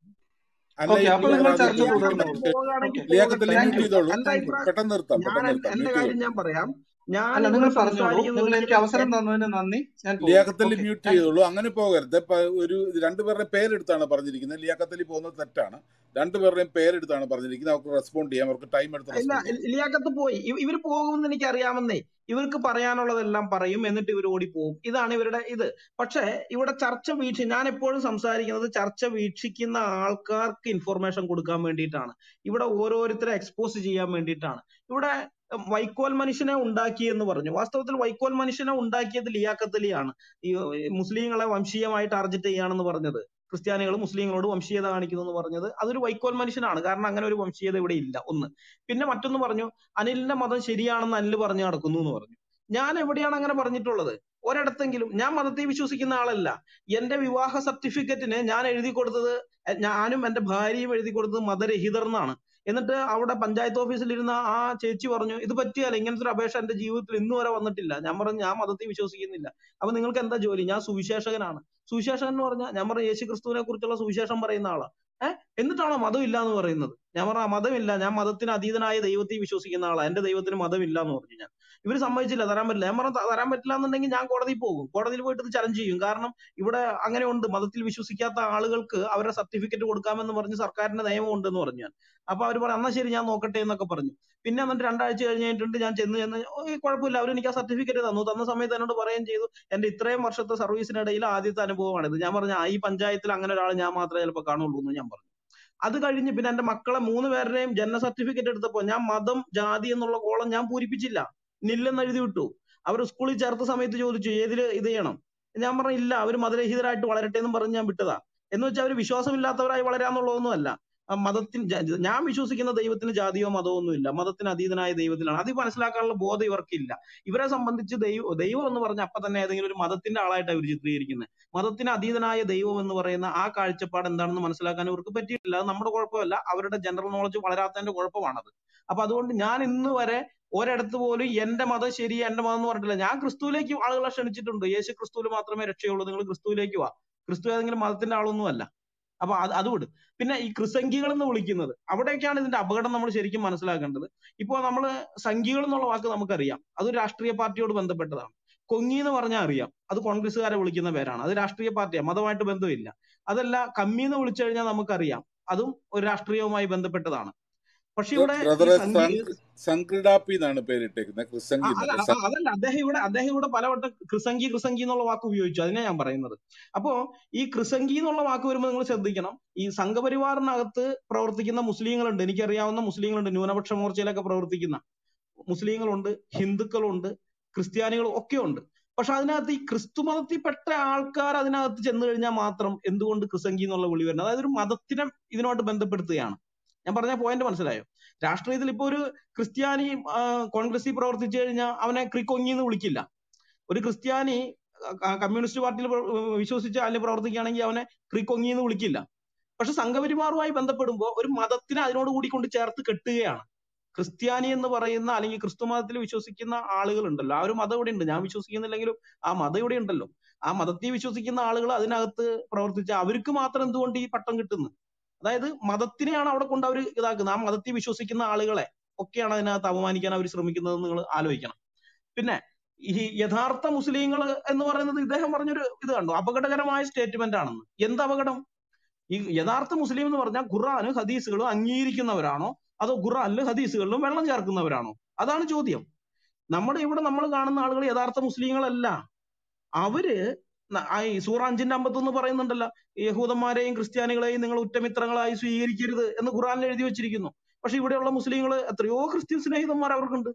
ഓക്കെ അപ്പൊ അനിലയ്യപ്പൻ നിങ്ങൾ ബ്രദർ ചർച്ച ആദ്യം ലിയാഖത്തലി തുടർന്നോളൂ പോവുകയാണെങ്കിൽ ഓക്കെ ലിയാഖത്തലി പോകട്ടെ താങ്ക് മ്യൂട്ട് യു ചെയ്തോളൂ എന്റെ താങ്ക് യു അഭിപ്രായം പെട്ടെന്ന് നിർത്താം ഞാൻ പെട്ടെന്ന് എൻ- നിർത്താം എന്റെ മ്യൂട്ട് കാര്യം ചെയ്തോളൂ ഞാൻ പറയാം ഞാൻ അല്ല ഇവിടെ നിങ്ങൾ പറഞ്ഞോളൂ സംസാരിക്കുന്നത് നിങ്ങൾ എനിക്ക് എൻ- അവസരം എൻ- തന്നതിന് നന്ദി ഞാൻ പോകുന്നു Liyakathali okay mute thank you ചെയ്തോളൂ അങ്ങനെ പോകരുത് ഇപ്പൊ ഒരു രണ്ടുപേരുടെ പേരെടുത്താണ് പറഞ്ഞിരിക്കുന്നത് ലിയാഖത്തലി പോകുന്നത് തെറ്റാണ് രണ്ടുപേരുടെയും പേരെടുത്താണ് പറഞ്ഞിരിക്കുന്നത് അവർക്ക് റെസ്പോണ്ട് ചെയ്യാം അവർക്ക് ടൈം എടുത്ത് ഇല്ല റെസ്പോണ്ട് ചെയ്യാം ലിയാഖത്ത് പോയി ഇവ- ഇവര് പോകുമെന്ന് എനിക്ക് അറിയാമെന്നേ ഇവർക്ക് പറയാനുള്ളതെല്ലാം പറയും എന്നിട്ട് ഇവർ ഓടിപ്പോവും ഇതാണ് ഇവരുടെ ഇത് പക്ഷേ ഇവിടെ ചർച്ച വീക്ഷി ഞാൻ എപ്പോഴും സംസാരിക്കുന്നത് ചർച്ച വീക്ഷിക്കുന്ന ആൾക്കാർക്ക് ഇൻഫർമേഷൻ കൊടുക്കാൻ വേണ്ടിയിട്ടാണ് ഇവിടെ ഓരോരുത്തരെ എക്സ്പോസ് ചെയ്യാൻ വേണ്ടിയിട്ടാണ് ഇവിടെ ഉം, വൈക്കോൽ മനുഷ്യനെ ഉണ്ടാക്കി എന്ന് പറഞ്ഞു വാസ്തവത്തിൽ വൈക്കോൽ മനുഷ്യനെ ഉണ്ടാക്കിയത് ലിയാഖത്തലിയാണ് ഈ ഈ മുസ്ലിങ്ങളെ വംശീയമായി ടാർഗറ്റ് ചെയ്യാണെന്ന് പറഞ്ഞത് ക്രിസ്ത്യാനികൾ മുസ്ലിങ്ങളോട് വംശീയത കാണിക്കുന്നു എന്ന് പറഞ്ഞത് അതൊരു വൈക്കോൽ മനുഷ്യനാണ് കാരണം അങ്ങനെ ഒരു വംശീയത ഇവിടെ ഇല്ല ഒന്ന് പിന്നെ മറ്റൊന്ന് പറഞ്ഞു അനിലിന്റെ മതം ശരിയാണെന്ന് അനിൽ പറഞ്ഞു നടക്കുന്നു എന്ന് പറഞ്ഞു ഞാൻ എവിടെയാണ് അങ്ങനെ പറഞ്ഞിട്ടുള്ളത് ഒരിടത്തെങ്കിലും ഞാൻ മതത്തെ വിശ്വസിക്കുന്ന ആളല്ല എന്റെ വിവാഹ സർട്ടിഫിക്കറ്റിന് ഞാൻ എഴുതി കൊടുത്തത് എ- ഞാനും എന്റെ ഭാര്യയും എഴുതി കൊടുത്തത് മതരഹിതർ എന്നാണ് എന്നിട്ട് അവിടെ പഞ്ചായത്ത് ഓഫീസിൽ ഇരുന്ന ആ ചേച്ചി പറഞ്ഞു ഇത് പറ്റിയാല ഇങ്ങനത്തെ ഒരു അപേക്ഷ എന്റെ ജീവിതത്തിൽ ഇന്ന് വരെ വന്നിട്ടില്ല ഞാൻ പറഞ്ഞു ഞാൻ മതത്തെ വിശ്വസിക്കുന്നില്ല അപ്പൊ നിങ്ങൾക്ക് എന്താ ജോലി ഞാൻ സുവിശേഷകനാണ് സുവിശേഷകൻ എന്ന് പറഞ്ഞാൽ ഞാൻ പറഞ്ഞ യേശു ക്രിസ്തുവിനെ കുറിച്ചുള്ള സുവിശേഷം പറയുന്ന ആളാ ഏഹ് എന്നിട്ടാണോ മതം ഇല്ല എന്ന് പറയുന്നത് ഞാൻ പറഞ്ഞ മതമില്ല ഞാൻ മതത്തിന് അതീതനായ ദൈവത്തെ വിശ്വസിക്കുന്ന ആളാ എന്റെ ദൈവത്തിന് മതമില്ല എന്ന് പറഞ്ഞു ഞാൻ ഇവര് സമ്മതിച്ചില്ല തരാൻ പറ്റില്ല ഞാൻ പറഞ്ഞു "ത- തരാൻ പറ്റില്ല എന്നുണ്ടെങ്കിൽ ഞാൻ കോടതിയിൽ പോകും കോടതിയിൽ പോയിട്ട് ഇത് ചലഞ്ച് ചെയ്യും കാരണം ഇവിടെ അങ്ങനെ ഉണ്ട് മതത്തിൽ വിശ്വസിക്കാത്ത ആളുകൾക്ക് അവരുടെ സർട്ടിഫിക്കറ്റ് കൊടുക്കാമെന്ന് പറഞ്ഞ് സർക്കാരിന്റെ നിയമം ഉണ്ടെന്ന് പറഞ്ഞു ഞാൻ അപ്പൊ അവർ പറഞ്ഞു എന്നാ ശരി ഞാൻ നോക്കട്ടെ എന്നൊക്കെ പറഞ്ഞു പിന്നെ എന്നിട്ട് രണ്ടാഴ്ച കഴിഞ്ഞിട്ടുണ്ട് ഞാൻ ചെന്ന് ചെന്ന് "ഓ, ഈ കുഴപ്പമില്ല അവർ എനിക്ക് ആ സർട്ടിഫിക്കറ്റ് തന്നു തന്ന സമയത്ത് എന്നോട് പറയുകയും ചെയ്തു എന്റെ ഇത്രയും വർഷത്തെ സർവീസിനിടയിൽ ആദ്യത്തെ അനുഭവമാണിത് ഞാൻ പറഞ്ഞു "ആ, ഈ പഞ്ചായത്തിൽ അങ്ങനെ ഒരാൾ ഞാൻ മാത്രമേ ചിലപ്പോൾ കാണുള്ളൂ എന്ന് ഞാൻ പറഞ്ഞു അത് കഴിഞ്ഞ് പിന്നെ എന്റെ മക്കളെ മൂന്ന് പേരുടെയും ജനന സർട്ടിഫിക്കറ്റ് എടുത്തപ്പോ ഞാൻ മതം ജാതി എന്നുള്ള കോളം ഞാൻ പൂരിപ്പിച്ചില്ല നില്ലെന്ന് എഴുതി വിട്ടു അവർ സ്കൂളിൽ ചേർത്ത സമയത്ത് ചോദിച്ചു ഏതില് ഇത് ചെയ്യണം ഞാൻ പറഞ്ഞു ഇല്ല അവർ മതരഹിതരായിട്ട് വളരട്ടെ എന്നും പറഞ്ഞ് ഞാൻ വിട്ടതാ എന്ന് വെച്ചാൽ അവർ വിശ്വാസമില്ലാത്തവരായി വളരാന്നുള്ളതൊന്നും അല്ല ആ മതത്തിന് ജ- ജ- ഞാൻ വിശ്വസിക്കുന്ന ദൈവത്തിന് ജാതിയോ മതമോ ഒന്നുമില്ല മതത്തിന് അതീതനായ ദൈവത്തിലാണ് അത് മനസ്സിലാക്കാനുള്ള ബോധം ഇവർക്കില്ല ഇവരെ സംബന്ധിച്ച് ദൈവം ദൈവം എന്ന് പറഞ്ഞ അപ്പൊ തന്നെ ഏതെങ്കിലും ഒരു മതത്തിന്റെ ആളായിട്ടാണ് ഇവർ ചിത്രീകരിക്കുന്നത് മതത്തിന് അതീതനായ ദൈവം എന്ന് പറയുന്ന ആ കാഴ്ചപ്പാട് എന്താണെന്ന് മനസ്സിലാക്കാൻ ഇവർക്ക് പറ്റിയിട്ടില്ല അത് നമ്മുടെ കുഴപ്പമല്ല അവരുടെ ജനറൽ നോളജ് വളരാത്തതിന്റെ കുഴപ്പമാണത് അപ്പൊ അതുകൊണ്ട് ഞാൻ ഇന്ന് വരെ ഒരിടത്ത് പോലും എന്റെ മതം ശരി എന്റെ മതം എന്ന് പറഞ്ഞിട്ടില്ല ഞാൻ ക്രിസ്തുവിലേക്ക് ആളുകളെ ക്ഷണിച്ചിട്ടുണ്ട് യേശു ക്രിസ്തുവിൽ മാത്രമേ രക്ഷയുള്ളൂ നിങ്ങൾ ക്രിസ്തുവിലേക്ക് വാ ക്രിസ്തു ഏതെങ്കിലും മതത്തിന്റെ ആളൊന്നും അല്ല അപ്പൊ അത് അത് വിട് പിന്നെ ഈ ക്രിസംഖികൾ എന്ന് വിളിക്കുന്നത് അവിടെയൊക്കെയാണ് ഇതിന്റെ അപകടം നമ്മൾ ശരിക്കും മനസ്സിലാക്കേണ്ടത് ഇപ്പോ നമ്മൾ സംഖ്യകൾ എന്നുള്ള വാക്ക് നമുക്കറിയാം അത് രാഷ്ട്രീയ പാർട്ടിയോട് ബന്ധപ്പെട്ടതാണ് കൊങ്ങി എന്ന് പറഞ്ഞാൽ അറിയാം അത് കോൺഗ്രസ്സുകാരെ വിളിക്കുന്ന പേരാണ് അത് രാഷ്ട്രീയ പാർട്ടിയാണ് മതമായിട്ട് ബന്ധമില്ല അതല്ല കമ്മി എന്ന് വിളിച്ചു കഴിഞ്ഞാൽ നമുക്കറിയാം അതും ഒരു രാഷ്ട്രീയവുമായി ബന്ധപ്പെട്ടതാണ് പക്ഷെ ഇവിടെ ഈ ബ്രദറെ സംഖ്യ സംക്രിഡാപ്പി എന്നാണ് പേരിട്ടേക്കുന്നത് ആ, ക്രിസംഗി അല്ല എന്നല്ല അ- അതല്ല അദ്ദേഹം ഇവിടെ അദ്ദേഹം ഇവിടെ പലവട്ടം കൃസംഗി കൃസംഗി എന്നുള്ള വാക്ക് ഉപയോഗിച്ചു അതിനെ ഞാൻ പറയുന്നത് അപ്പോ ഈ കൃസംഗി എന്നുള്ള വാക്ക് വരുമ്പോൾ നിങ്ങൾ ശ്രദ്ധിക്കണം ഈ സംഘപരിവാറിനകത്ത് പ്രവർത്തിക്കുന്ന മുസ്ലിങ്ങളുണ്ട് എനിക്കറിയാവുന്ന മുസ്ലിങ്ങളുണ്ട് ന്യൂനപക്ഷ മോർച്ചയിലൊക്കെ പ്രവർത്തിക്കുന്ന മുസ്ലിങ്ങളുണ്ട് ഹിന്ദുക്കളുണ്ട് ക്രിസ്ത്യാനികളും ഒക്കെ ഉണ്ട് പക്ഷെ അതിനകത്ത് ഈ ക്രിസ്തു മതത്തിൽപ്പെട്ട ആൾക്കാർ അതിനകത്ത് ചെന്ന് കഴിഞ്ഞാൽ മാത്രം എന്തുകൊണ്ട് ക്രിസംഗി എന്നുള്ള വിളി വരുന്നത് അതായത് ഒരു മതത്തിനെ ഇതിനോട്ട് ബന്ധപ്പെടുത്തുകയാണ് ഞാൻ പറഞ്ഞ പോയിന്റ് മനസ്സിലായോ രാഷ്ട്രീയത്തിൽ ഇപ്പൊ ഒരു ക്രിസ്ത്യാനി ആ, കോൺഗ്രസിൽ പ്രവർത്തിച്ചു കഴിഞ്ഞാൽ അവനെ ക്രിക്കൊങ്ങി എന്ന് വിളിക്കില്ല ഒരു ക്രിസ്ത്യാനി ആ, കമ്മ്യൂണിസ്റ്റ് പാർട്ടിയിൽ പ്ര- വിശ്വസിച്ച് അതിൽ പ്രവർത്തിക്കുകയാണെങ്കിൽ അവനെ ക്രിക്കൊങ്ങി എന്ന് വിളിക്കില്ല പക്ഷെ സംഘപരിവാറുമായി ബന്ധപ്പെടുമ്പോൾ ഒരു മതത്തിനെ അതിനോട് കൂടി കൊണ്ട് ചേർത്ത് കെട്ടുകയാണ് ക്രിസ്ത്യാനി എന്ന് പറയുന്ന അല്ലെങ്കിൽ ക്രിസ്തു മതത്തിൽ വിശ്വസിക്കുന്ന ആളുകൾ ഉണ്ടല്ലോ ആ ഒരു മതം ഇവിടെ ഉണ്ട് ഞാൻ വിശ്വസിക്കുന്നില്ലെങ്കിലും ആ മതം ഇവിടെ ഉണ്ടല്ലോ ആ മതത്തിൽ വിശ്വസിക്കുന്ന ആളുകൾ അതിനകത്ത് പ്രവർത്തിച്ച അവർക്ക് മാത്രം എന്തുകൊണ്ട് ഈ പട്ടം കിട്ടുന്നു അതായത് മതത്തിനെയാണ് അവിടെ കൊണ്ട് അവർ ഇതാക്കുന്നത് ആ മതത്തിൽ വിശ്വസിക്കുന്ന ആളുകളെ ഒക്കെയാണ് അതിനകത്ത് അപമാനിക്കാൻ അവർ ശ്രമിക്കുന്നത് നിങ്ങൾ ആലോചിക്കണം പിന്നെ ഈ യഥാർത്ഥ മുസ്ലിങ്ങൾ എന്ന് പറയുന്നത് ഇദ്ദേഹം പറഞ്ഞൊരു ഇത് കണ്ടു അപകടകരമായ സ്റ്റേറ്റ്മെന്റ് ആണെന്ന് എന്ത് അപകടം ഈ യഥാർത്ഥ മുസ്ലിം എന്ന് പറഞ്ഞാൽ ഖുർആാനും ഹദീസുകളും അംഗീകരിക്കുന്നവരാണോ അതോ ഖുർആാനിലും ഹദീസുകളിലും വെള്ളം ചേർക്കുന്നവരാണോ അതാണ് ചോദ്യം നമ്മുടെ ഇവിടെ നമ്മൾ കാണുന്ന ആളുകൾ യഥാർത്ഥ മുസ്ലിങ്ങളല്ല അവര് ന- ആ ഈ സൂറ അഞ്ചിന്റെ അമ്പത്തൊന്ന് പറയുന്നുണ്ടല്ലോ യഹൂദന്മാരെയും ക്രിസ്ത്യാനികളെയും നിങ്ങൾ ഉറ്റമിത്രങ്ങളായി സ്വീകരിക്കരുത് എന്ന് ഖുർആനിൽ എഴുതി വെച്ചിരിക്കുന്നു പക്ഷെ ഇവിടെയുള്ള മുസ്ലിങ്ങൾ എത്രയോ ക്രിസ്ത്യൻ സ്നേഹിതന്മാർ അവർക്കുണ്ട്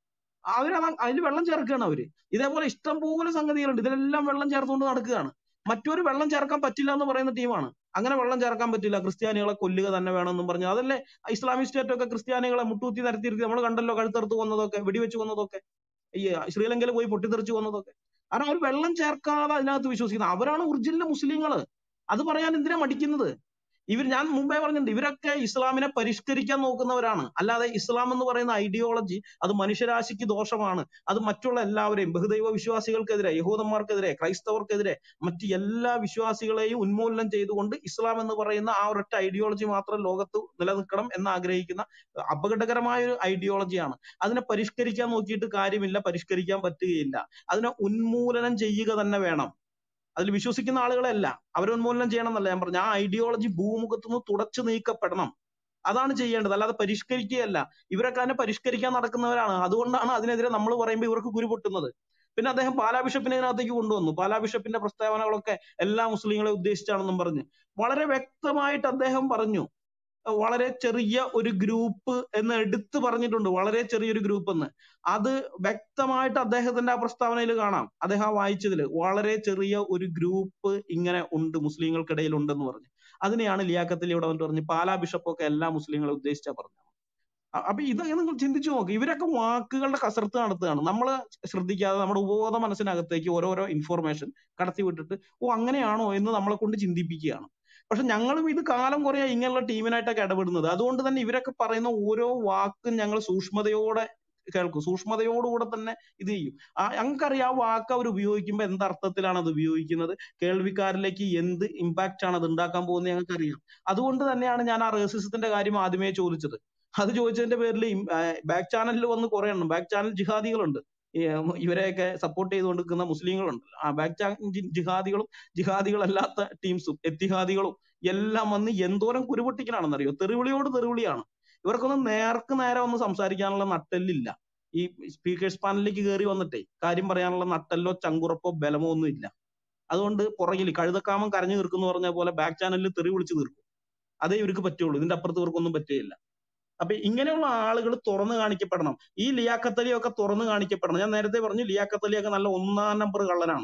അവര് അതിൽ വെള്ളം ചേർക്കുകയാണ് അവര് ഇതേപോലെ ഇഷ്ടം പോലെ സംഗതികളുണ്ട് ഇതിലെല്ലാം വെള്ളം ചേർത്തുകൊണ്ട് നടക്കുകയാണ് മറ്റൊരു വെള്ളം ചേർക്കാൻ പറ്റില്ല എന്ന് പറയുന്ന ടീമാണ് അങ്ങനെ വെള്ളം ചേർക്കാൻ പറ്റില്ല ക്രിസ്ത്യാനികളെ കൊല്ലുക തന്നെ വേണമെന്നും പറഞ്ഞു അതല്ലേ ഇസ്ലാമിക് സ്റ്റേറ്റ് ഒക്കെ ക്രിസ്ത്യാനികളെ മുട്ടുകുത്തി നിരത്തിയിരുത്തി നമ്മൾ കണ്ടല്ലോ കഴുത്തറുത്ത് കൊന്നതൊക്കെ വെടിവെച്ച് കൊന്നതൊക്കെ ഈ ശ്രീലങ്കയിൽ പോയി പൊട്ടിത്തെറിച്ച് കൊന്നതൊക്കെ കാരണം അവർ വെള്ളം ചേർക്കാതെ അതിനകത്ത് വിശ്വസിക്കുന്നത് അവരാണ് ഒറിജിനൽ മുസ്ലിങ്ങള് അത് പറയാൻ എന്തിനാ മടിക്കുന്നത് ഇവർ ഞാൻ മുമ്പേ പറഞ്ഞിട്ടുണ്ട് ഇവരൊക്കെ ഇസ്ലാമിനെ പരിഷ്കരിക്കാൻ നോക്കുന്നവരാണ് അല്ലാതെ ഇസ്ലാം എന്ന് പറയുന്ന ഐഡിയോളജി അത് മനുഷ്യരാശിക്ക് ദോഷമാണ് അത് മറ്റുള്ള എല്ലാവരെയും ബഹുദൈവ വിശ്വാസികൾക്കെതിരെ യഹൂദന്മാർക്കെതിരെ ക്രൈസ്തവർക്കെതിരെ മറ്റ് എല്ലാ വിശ്വാസികളെയും ഉന്മൂലനം ചെയ്തുകൊണ്ട് ഇസ്ലാം എന്ന് പറയുന്ന ആ ഒരൊറ്റ ഐഡിയോളജി മാത്രം ലോകത്ത് നിലനിൽക്കണം എന്ന് ആഗ്രഹിക്കുന്ന അപകടകരമായ ഒരു ഐഡിയോളജിയാണ് അതിനെ പരിഷ്കരിക്കാൻ നോക്കിയിട്ട് കാര്യമില്ല പരിഷ്കരിക്കാൻ പറ്റുകയില്ല അതിനെ ഉന്മൂലനം ചെയ്യുക തന്നെ വേണം അതിൽ വിശ്വസിക്കുന്ന ആളുകളല്ല അവരെ ഉന്മൂലനം ചെയ്യണം എന്നല്ല ഞാൻ പറഞ്ഞു ആ ഐഡിയോളജി ഭൂമുഖത്ത് നിന്ന് തുടച്ചു നീക്കപ്പെടണം അതാണ് ചെയ്യേണ്ടത് അല്ലാതെ പരിഷ്കരിക്കുകയല്ല ഇവരൊക്കെ അതിനെ പരിഷ്കരിക്കാൻ നടക്കുന്നവരാണ് അതുകൊണ്ടാണ് അതിനെതിരെ നമ്മൾ പറയുമ്പോൾ ഇവർക്ക് കുരു പൊട്ടുന്നത് പിന്നെ അദ്ദേഹം പാലാ ബിഷപ്പിനെ ഇതിനകത്തേക്ക് കൊണ്ടുവന്നു പാലാ ബിഷപ്പിന്റെ പ്രസ്താവനകളൊക്കെ എല്ലാ മുസ്ലിങ്ങളെ ഉദ്ദേശിച്ചാണെന്നും പറഞ്ഞ് വളരെ വ്യക്തമായിട്ട് അദ്ദേഹം പറഞ്ഞു വളരെ ചെറിയ ഒരു ഗ്രൂപ്പ് എന്ന് എടുത്തു പറഞ്ഞിട്ടുണ്ട് വളരെ ചെറിയൊരു ഗ്രൂപ്പ് എന്ന് അത് വ്യക്തമായിട്ട് അദ്ദേഹത്തിന്റെ ആ പ്രസ്താവനയിൽ കാണാം അദ്ദേഹം ആ വായിച്ചതിൽ വളരെ ചെറിയ ഒരു ഗ്രൂപ്പ് ഇങ്ങനെ ഉണ്ട് മുസ്ലിങ്ങൾക്കിടയിൽ ഉണ്ടെന്ന് പറഞ്ഞു അതിനെയാണ് ലിയാക്കത്തിൽ ഇവിടെ വന്നിട്ട് പറഞ്ഞു പാലാ ബിഷപ്പൊക്കെ എല്ലാ മുസ്ലിങ്ങളെ ഉദ്ദേശിച്ചാ പറഞ്ഞു അ- അപ്പൊ ഇത് നിങ്ങൾ ചിന്തിച്ചു നോക്ക് ഇവരൊക്കെ വാക്കുകളുടെ കസർത്ത് നടത്തുകയാണ് നമ്മൾ ശ്രദ്ധിക്കാതെ നമ്മുടെ ഉപബോധ മനസ്സിനകത്തേക്ക് ഓരോരോ ഇൻഫോർമേഷൻ കടത്തി വിട്ടിട്ട് ഓ അങ്ങനെയാണോ എന്ന് നമ്മളെ കൊണ്ട് ചിന്തിപ്പിക്കുകയാണ് പക്ഷെ ഞങ്ങളും ഇത് കാലം കുറെ ഇങ്ങനെയുള്ള ടീമിനായിട്ടൊക്കെ ഇടപെടുന്നത് അതുകൊണ്ട് തന്നെ ഇവരൊക്കെ പറയുന്ന ഓരോ വാക്കും ഞങ്ങൾ സൂക്ഷ്മതയോടെ കേൾക്കും സൂക്ഷ്മതയോടുകൂടെ തന്നെ ഇത് ചെയ്യും ആ ഞങ്ങൾക്കറിയാം ആ വാക്ക് അവർ ഉപയോഗിക്കുമ്പോൾ എന്ത് അർത്ഥത്തിലാണ് അത് ഉപയോഗിക്കുന്നത് കേൾവിക്കാരിലേക്ക് എന്ത് ഇമ്പാക്റ്റ് ആണ് അത് ഉണ്ടാക്കാൻ പോകുന്നത് ഞങ്ങൾക്കറിയാം അതുകൊണ്ട് തന്നെയാണ് ഞാൻ ആ റേസിസത്തിന്റെ കാര്യം ആദ്യമേ ചോദിച്ചത് അത് ചോദിച്ചതിന്റെ പേരിൽ ബാക്ക് ചാനലിൽ വന്ന് കുറെ എണ്ണം ബാക്ക് ചാനൽ ജിഹാദികളുണ്ട് ഈ, ഉം, ഇവരെയൊക്കെ സപ്പോർട്ട് ചെയ്തുകൊണ്ടിരിക്കുന്ന മുസ്ലിങ്ങളുണ്ട് ആ ബാക്ക് ചാനൽ ജിഹാദികളും ജിഹാദികളല്ലാത്ത ടീംസും എത്തിഹാദികളും എല്ലാം വന്ന് എന്തോരം കുരുപൊട്ടിക്കലാണെന്നറിയോ തെറിവിളിയോട് തെറിവിളിയാണ് ഇവർക്കൊന്നും നേർക്ക് നേരെ ഒന്ന് സംസാരിക്കാനുള്ള നട്ടെല്ലില്ല ഈ സ്പീക്കേഴ്സ് പാനലിലേക്ക് കയറി വന്നിട്ടേ കാര്യം പറയാനുള്ള നട്ടെല്ലോ ചങ്കുറപ്പോ ബലമോ ഒന്നും ഇല്ല അതുകൊണ്ട് പുറകിൽ കഴുതക്കാമം കരഞ്ഞു തീർക്കുന്നു പറഞ്ഞ പോലെ ബാക്ക് ചാനലിൽ തെറി വിളിച്ച് തീർക്കും അതേ ഇവർക്ക് പറ്റുള്ളൂ ഇതിന്റെ അപ്പുറത്ത് ഇവർക്കൊന്നും പറ്റുകയില്ല അപ്പൊ ഇങ്ങനെയുള്ള ആളുകൾ തുറന്നു കാണിക്കപ്പെടണം ഈ ലിയാഖത്ത് അലിയൊക്കെ തുറന്നു കാണിക്കപ്പെടണം ഞാൻ നേരത്തെ പറഞ്ഞു ലിയാഖത്ത് അലിയൊക്കെ നല്ല ഒന്നാം നമ്പർ കള്ളനാണ്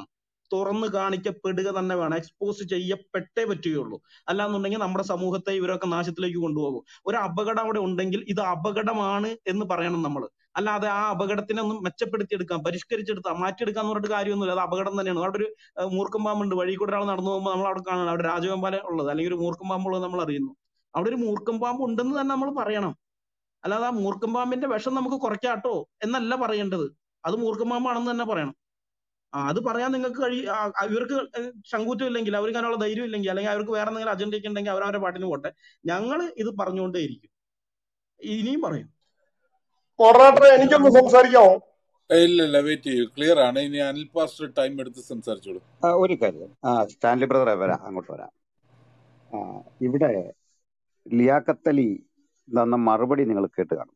തുറന്നു കാണിക്കപ്പെടുക തന്നെ വേണം എക്സ്പോസ് ചെയ്യപ്പെട്ടേ പറ്റുകയുള്ളൂ അല്ലാന്നുണ്ടെങ്കിൽ നമ്മുടെ സമൂഹത്തെ ഇവരൊക്കെ നാശത്തിലേക്ക് കൊണ്ടുപോകും ഒരു അപകടം അവിടെ ഉണ്ടെങ്കിൽ ഇത് അപകടമാണ് എന്ന് പറയണം നമ്മൾ അല്ലാതെ ആ അപകടത്തിനെ ഒന്നും മെച്ചപ്പെടുത്തിയെടുക്കാം പരിഷ്കരിച്ചെടുക്കാം മാറ്റിയെടുക്കാൻ എന്ന് പറഞ്ഞിട്ട് കാര്യമൊന്നുമില്ല അത് അപകടം തന്നെയാണ് അവിടെ ഒരു ഏഹ്, മൂർഖൻ പാമ്പുണ്ട് വഴി കൂടെ ഒരാൾ നടന്നു പോകുമ്പോൾ നമ്മൾ അവിടെ കാണണം അവിടെ രാജവെമ്പാല ഉള്ളത് അല്ലെങ്കിൽ ഒരു മൂർഖൻ പാമ്പുള്ളത് നമ്മൾ അറിയുന്നു അവിടെ ഒരു മൂർഖൻ പാമ്പ് ഉണ്ടെന്ന് തന്നെ നമ്മൾ പറയണം അല്ലാതെ ആ മൂർഖൻ പാമ്പിന്റെ വിഷം നമുക്ക് കുറയ്ക്കാട്ടോ എന്നല്ല പറയേണ്ടത് അത് മൂർഖൻ പാമ്പാണെന്ന് തന്നെ പറയണം ആ, അത് പറയാൻ നിങ്ങൾക്ക് കഴി ആ, ആ, ഇവർക്ക് ശങ്കൂറ്റം ഇല്ലെങ്കിൽ അവർക്ക് അതിനുള്ള ധൈര്യം ഇല്ലെങ്കിൽ അല്ലെങ്കിൽ അവർക്ക് വേറെ എന്തെങ്കിലും അജണ്ട ഒക്കെ ഉണ്ടെങ്കിൽ അവർ അവരുടെ പാട്ടിന് പോട്ടെ ഞങ്ങൾ ഇത് പറഞ്ഞുകൊണ്ടേയിരിക്കും ഇനിയും പറയും മോഡറേറ്ററെ എനിക്കൊന്ന് സംസാരിക്കാമോ ഏ, ഇല്ല ഇല്ല വെയിറ്റ് ചെയ്യൂ ക്ലിയർ ആണ് ഇനി അനിൽ പാസ്റ്റർ ടൈം എടുത്ത് സംസാരിച്ചോളൂ ആ, ഒരു കാര്യം ആ സ്റ്റാൻലി ബ്രദറെ വരാം അങ്ങോട്ട് വരാം ആ, ഇവിടെ ലിയാഖത്തലി തന്ന മറുപടി നിങ്ങൾ കേട്ട് കാണും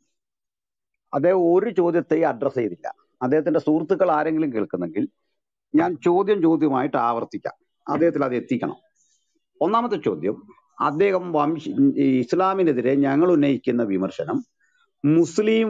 അദ്ദേഹം ഒരു ചോദ്യത്തെയും അഡ്രസ് ചെയ്തില്ല അദ്ദേഹത്തിന്റെ സുഹൃത്തുക്കൾ ആരെങ്കിലും കേൾക്കുന്നെങ്കിൽ ഞാൻ ചോദ്യം ചോദ്യമായിട്ട് ആവർത്തിക്കാം അദ്ദേഹത്തിൽ അത് എത്തിക്കണം ഒന്നാമത്തെ ചോദ്യം അദ്ദേഹം വംശ ഈ ഇസ്ലാമിനെതിരെ ഞങ്ങൾ ഉന്നയിക്കുന്ന വിമർശനം മുസ്ലിം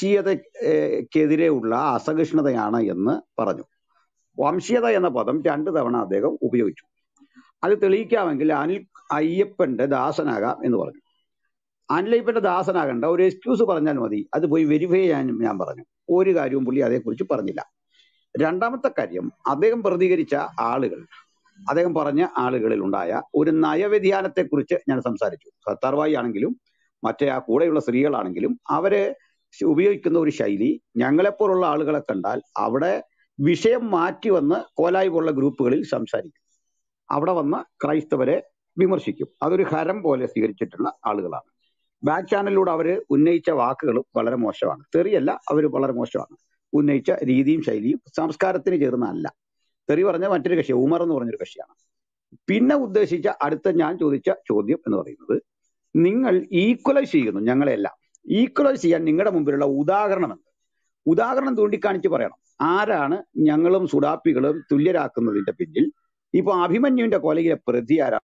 വംശീയതക്കെതിരെയുള്ള അസഹിഷ്ണുതയാണ് എന്ന് പറഞ്ഞു വംശീയത എന്ന പദം രണ്ടു തവണ അദ്ദേഹം ഉപയോഗിച്ചു അത് തെളിയിക്കാമെങ്കിൽ അനിൽ അയ്യപ്പന്റെ ദാസനാകാം എന്ന് പറഞ്ഞു അനിൽ അയ്യപ്പന്റെ ദാസനാകണ്ട ഒരു എക്സ്ക്യൂസ് പറഞ്ഞാൽ മതി അത് പോയി വെരിഫൈ ചെയ്യാൻ ഞാൻ പറഞ്ഞു ഒരു കാര്യവും പുള്ളി അതേക്കുറിച്ച് പറഞ്ഞില്ല രണ്ടാമത്തെ കാര്യം അദ്ദേഹം പ്രതികരിച്ച ആളുകൾ അദ്ദേഹം പറഞ്ഞ ആളുകളിൽ ഉണ്ടായ ഒരു നയവ്യതിയാനത്തെക്കുറിച്ച് ഞാൻ സംസാരിച്ചു സത്താർവായി ആണെങ്കിലും മറ്റേ ആ കൂടെയുള്ള സ്ത്രീകളാണെങ്കിലും അവര് ഉപയോഗിക്കുന്ന ഒരു ശൈലി ഞങ്ങളെപ്പോലുള്ള ആളുകളെ കണ്ടാൽ അവിടെ വിഷയം മാറ്റി വന്ന് കോലായി പോലുള്ള ഗ്രൂപ്പുകളിൽ സംസാരിക്കും അവിടെ വന്ന് ക്രൈസ്തവരെ വിമർശിക്കും അതൊരു ഹരം പോലെ സ്വീകരിച്ചിട്ടുള്ള ആളുകളാണ് ബാക്ക് ചാനലിലൂടെ അവർ ഉന്നയിച്ച വാക്കുകളും വളരെ മോശമാണ് തെറിയല്ല അവർ വളരെ മോശമാണ് ഉന്നയിച്ച രീതിയും ശൈലിയും സംസ്കാരത്തിന് ചേർന്നതല്ല തെറി പറഞ്ഞ മറ്റൊരു കക്ഷി ഉമർ എന്ന് പറഞ്ഞൊരു കക്ഷിയാണ് പിന്നെ ഉദ്ദേശിച്ച അടുത്ത ഞാൻ ചോദിച്ച ചോദ്യം എന്ന് പറയുന്നത് നിങ്ങൾ ഈക്വലൈസ് ചെയ്യുന്നു ഞങ്ങളെല്ലാം ഈക്വലൈസ് ചെയ്യാൻ നിങ്ങളുടെ മുമ്പിലുള്ള ഉദാഹരണം എന്ത് ഉദാഹരണം ചൂണ്ടിക്കാണിച്ച് പറയണം ആരാണ് ഞങ്ങളും സുഡാപ്പികളും തുല്യരാക്കുന്നതിന്റെ പിന്നിൽ ഇപ്പൊ അഭിമന്യുവിന്റെ കൊലയിലെ പ്രതി ആരാണ്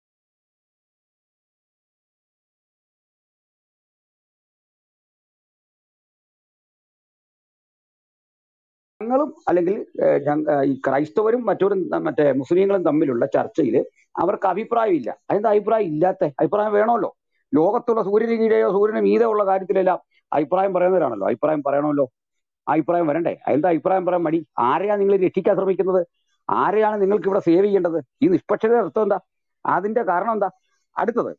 ഞങ്ങളും അല്ലെങ്കിൽ ഏഹ്, ഞങ്ങ- ഏഹ്, ഈ ക്രൈസ്തവരും മറ്റവരും ത- മറ്റേ മുസ്ലിങ്ങളും തമ്മിലുള്ള ചർച്ചയിൽ അവർക്ക് അഭിപ്രായമില്ല അതിന്റെ അഭിപ്രായം ഇല്ലാത്ത അഭിപ്രായം വേണമല്ലോ ലോകത്തുള്ള സൂര്യന് കീഴെയോ സൂര്യന് മീതെ ഉള്ള കാര്യത്തിലെല്ലാം അഭിപ്രായം പറയുന്നവരാണല്ലോ അഭിപ്രായം പറയണമല്ലോ ആ അഭിപ്രായം വരണ്ടേ എന്താ അഭിപ്രായം പറയാൻ മടി ആരെയാണ് നിങ്ങൾ രക്ഷിക്കാൻ ശ്രമിക്കുന്നത് ആരെയാണ് നിങ്ങൾക്ക് ഇവിടെ സേവ് ചെയ്യേണ്ടത് ഈ നിഷ്പക്ഷതയുടെ അർത്ഥം എന്താ അതിന്റെ കാരണം എന്താ അടുത്തത്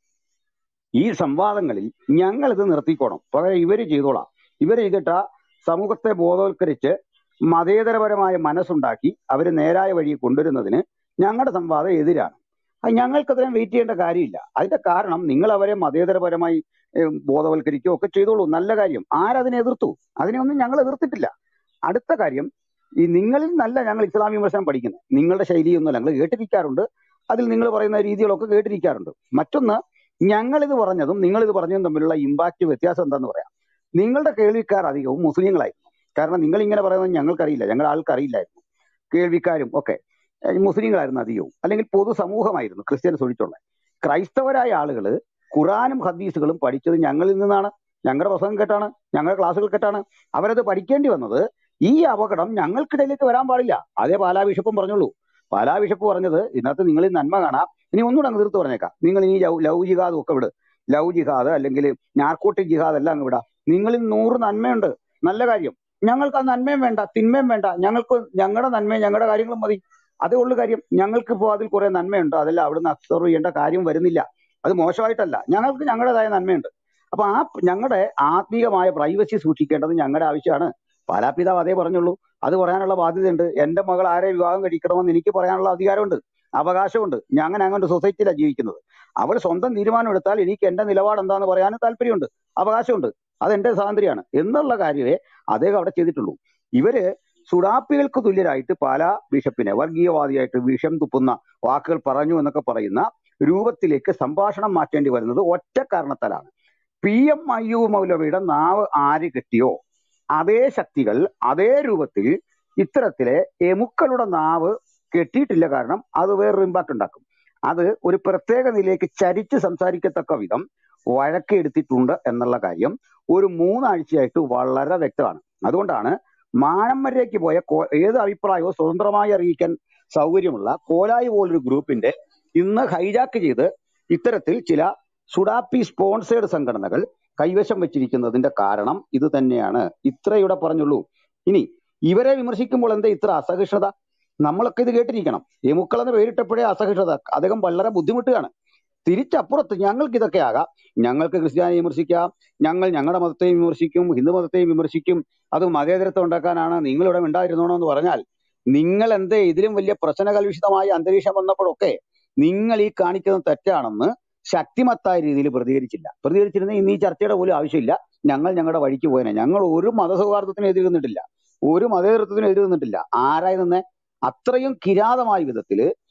ഈ സംവാദങ്ങളിൽ ഞങ്ങൾ ഇത് നിർത്തിക്കോണം പകരം ഇവര് ചെയ്തോളാം ഇവര് ചെയ്തിട്ട് ആ സമൂഹത്തെ ബോധവൽക്കരിച്ച് മതേതരപരമായ മനസ്സുണ്ടാക്കി അവര് നേരായ വഴി കൊണ്ടുവരുന്നതിന് ഞങ്ങളുടെ സംവാദം എതിരാണ് അത് ഞങ്ങൾക്ക് അത്രയും വെയിറ്റ് ചെയ്യേണ്ട കാര്യമില്ല അതിന്റെ കാരണം നിങ്ങൾ അവരെ മതേതരപരമായി ഏഹ്, ബോധവൽക്കരിക്കുകയോ ഒക്കെ ചെയ്തോളൂ നല്ല കാര്യം ആരതിനെ എതിർത്തു അതിനെയൊന്നും ഞങ്ങൾ എതിർത്തിട്ടില്ല അടുത്ത കാര്യം ഈ നിങ്ങളിൽ നല്ല ഞങ്ങൾ ഇസ്ലാം വിമർശനം പഠിക്കുന്നത് നിങ്ങളുടെ ശൈലിയൊന്നുമല്ല ഞങ്ങൾ കേട്ടിരിക്കാറുണ്ട് അതിൽ നിങ്ങൾ പറയുന്ന രീതികളൊക്കെ കേട്ടിരിക്കാറുണ്ട് മറ്റൊന്ന് ഞങ്ങൾ ഇത് പറഞ്ഞതും നിങ്ങൾ ഇത് പറഞ്ഞതും തമ്മിലുള്ള ഇമ്പാക്ട് വ്യത്യാസം എന്താന്ന് പറയാം നിങ്ങളുടെ കേൾവിക്കാർ അധികവും മുസ്ലിങ്ങളായിരുന്നു കാരണം നിങ്ങൾ ഇങ്ങനെ പറയുന്നത് ഞങ്ങൾക്കറിയില്ല ഞങ്ങളുടെ ആൾക്കറിയില്ലായിരുന്നു കേൾവിക്കാരും ഒക്കെ ഏഹ് മുസ്ലിങ്ങളായിരുന്നു അധികവും അല്ലെങ്കിൽ പൊതുസമൂഹമായിരുന്നു ക്രിസ്ത്യൻസ് ഒഴിച്ചുള്ള ക്രൈസ്തവരായ ആളുകൾ ഖുറാനും ഹദീസുകളും പഠിച്ചത് ഞങ്ങളിൽ നിന്നാണ് ഞങ്ങളുടെ പ്രസംഗം കേട്ടാണ് ഞങ്ങളുടെ ക്ലാസ്സുകൾ കേട്ടാണ് അവരത് പഠിക്കേണ്ടി വന്നത് ഈ അപകടം ഞങ്ങൾക്കിടയിലേക്ക് വരാൻ പാടില്ല അതേ പാലാ ബിഷപ്പും പറഞ്ഞുള്ളൂ പാലാ ബിഷപ്പ് പറഞ്ഞത് ഇതിനകത്ത് നിങ്ങൾ ഈ നന്മ കാണാം ഇനി ഒന്നുകൂടെ അങ്ങ് തീർത്ത് പറഞ്ഞേക്കാം നിങ്ങൾ ഈ ലവ് ലവ് ജിഹാദും ഒക്കെ വിട് ലവ് ജിഹാദ് അല്ലെങ്കിൽ നാർക്കോട്ടിക് ജിഹാദ് എല്ലാം അങ്ങ് വിടാം നിങ്ങളിൽ നൂറ് നന്മയുണ്ട് നല്ല കാര്യം ഞങ്ങൾക്ക് ആ നന്മയും വേണ്ട തിന്മയും വേണ്ട ഞങ്ങൾക്ക് ഞങ്ങളുടെ നന്മയും ഞങ്ങളുടെ കാര്യങ്ങളും മതി അതേ ഉള്ളു കാര്യം ഞങ്ങൾക്ക് ഇപ്പോൾ അതിൽ കുറെ നന്മയുണ്ട് അതെല്ലാം അവിടുന്ന് അബ്സർവ് ചെയ്യേണ്ട കാര്യം വരുന്നില്ല അത് മോശമായിട്ടല്ല ഞങ്ങൾക്ക് ഞങ്ങളുടേതായ നന്മയുണ്ട് അപ്പൊ ആ ഞങ്ങളുടെ ആത്മീയമായ പ്രൈവസി സൂക്ഷിക്കേണ്ടത് ഞങ്ങളുടെ ആവശ്യമാണ് പാലാപിതാവ് അതേ പറഞ്ഞുള്ളൂ അത് പറയാനുള്ള ബാധ്യതയുണ്ട് എന്റെ മകൾ ആരെ വിവാഹം കഴിക്കണമെന്ന് എനിക്ക് പറയാനുള്ള അധികാരമുണ്ട് അവകാശമുണ്ട് ഞാൻ അങ്ങനെ അങ്ങനെ ഒരു സൊസൈറ്റിയിലാണ് ജീവിക്കുന്നത് അവൾ സ്വന്തം തീരുമാനം എടുത്താൽ എനിക്ക് എന്റെ നിലപാട് എന്താന്ന് പറയാനും താല്പര്യമുണ്ട് അവകാശമുണ്ട് അത് എന്റെ സ്വാതന്ത്ര്യമാണ് എന്നുള്ള കാര്യമേ അദ്ദേഹം അവിടെ ചെയ്തിട്ടുള്ളൂ ഇവര് സുഡാപ്പികൾക്ക് തുല്യരായിട്ട് പാലാ ബിഷപ്പിനെ വർഗീയവാദിയായിട്ട് വിഷം തുപ്പുന്ന വാക്കുകൾ പറഞ്ഞു എന്നൊക്കെ പറയുന്ന രൂപത്തിലേക്ക് സംഭാഷണം മാറ്റേണ്ടി വരുന്നത് ഒറ്റ കാരണത്താലാണ് പി എം അയ്യൂബ് മൗലവിയുടെ നാവ് ആര് കിട്ടിയോ അതേ ശക്തികൾ അതേ രൂപത്തിൽ ഇത്തരത്തിലെ എമുക്കളുടെ നാവ് കെട്ടിയിട്ടില്ല കാരണം അത് വേറൊരു ഇമ്പാക്ട് ഉണ്ടാക്കും അത് ഒരു പ്രത്യേക നിലയിലേക്ക് ചരിച്ച് സംസാരിക്കത്തക്ക വിധം വഴക്കെടുത്തിട്ടുണ്ട് എന്നുള്ള കാര്യം ഒരു മൂന്നാഴ്ചയായിട്ട് വളരെ വ്യക്തമാണ് അതുകൊണ്ടാണ് മാനം വരേക്ക് പോയ കോ- ഏത് അഭിപ്രായവും സ്വതന്ത്രമായി അറിയിക്കാൻ സൗകര്യമുള്ള കോലായി പോലൊരു ഗ്രൂപ്പിന്റെ ഇന്ന് ഹൈജാക്ക് ചെയ്ത് ഇത്തരത്തിൽ ചില സുഡാപ്പി സ്പോൺസേഡ് സംഘടനകൾ കൈവശം വെച്ചിരിക്കുന്നതിന്റെ കാരണം ഇത് തന്നെയാണ് ഇത്രയുടെ പറഞ്ഞുള്ളൂ ഇനി ഇവരെ വിമർശിക്കുമ്പോൾ എന്താ ഇത്ര അസഹിഷ്ണുത നമ്മളൊക്കെ ഇത് കേട്ടിരിക്കണം എമുക്കൾ എന്ന് പേരിട്ടപ്പോഴേ അസഹിഷ്ണുത അദ്ദേഹം വളരെ ബുദ്ധിമുട്ടുകയാണ് തിരിച്ചപ്പുറത്ത് ഞങ്ങൾക്ക് ഇതൊക്കെ ആകാം ഞങ്ങൾക്ക് ക്രിസ്ത്യാനി വിമർശിക്കാം ഞങ്ങൾ ഞങ്ങളുടെ മതത്തെയും വിമർശിക്കും ഹിന്ദു മതത്തെയും വിമർശിക്കും അത് മതേതരത്വം ഉണ്ടാക്കാനാണ് നിങ്ങളിവിടെ ഉണ്ടായിരുന്നോണോ എന്ന് പറഞ്ഞാൽ നിങ്ങൾ എന്തേ ഇതിലും വലിയ പ്രശ്നകലുഷിതമായ അന്തരീക്ഷം വന്നപ്പോഴൊക്കെ നിങ്ങൾ ഈ കാണിക്കുന്നത് തെറ്റാണെന്ന് ശക്തിമത്തായ രീതിയിൽ പ്രതികരിച്ചില്ല പ്രതികരിച്ചിരുന്ന ഇന്ന് ഈ ചർച്ചയുടെ പോലും ആവശ്യമില്ല ഞങ്ങൾ ഞങ്ങളുടെ വഴിക്ക് പോയനെ ഞങ്ങൾ ഒരു മതസൗഹാർദ്ദത്തിന് എതിര് നിന്നിട്ടില്ല ഒരു മതേതരത്വത്തിന് എതിര് നിന്നിട്ടില്ല ആരായി നിന്നെ അത്രയും കിരാതമായ വിധത്തില്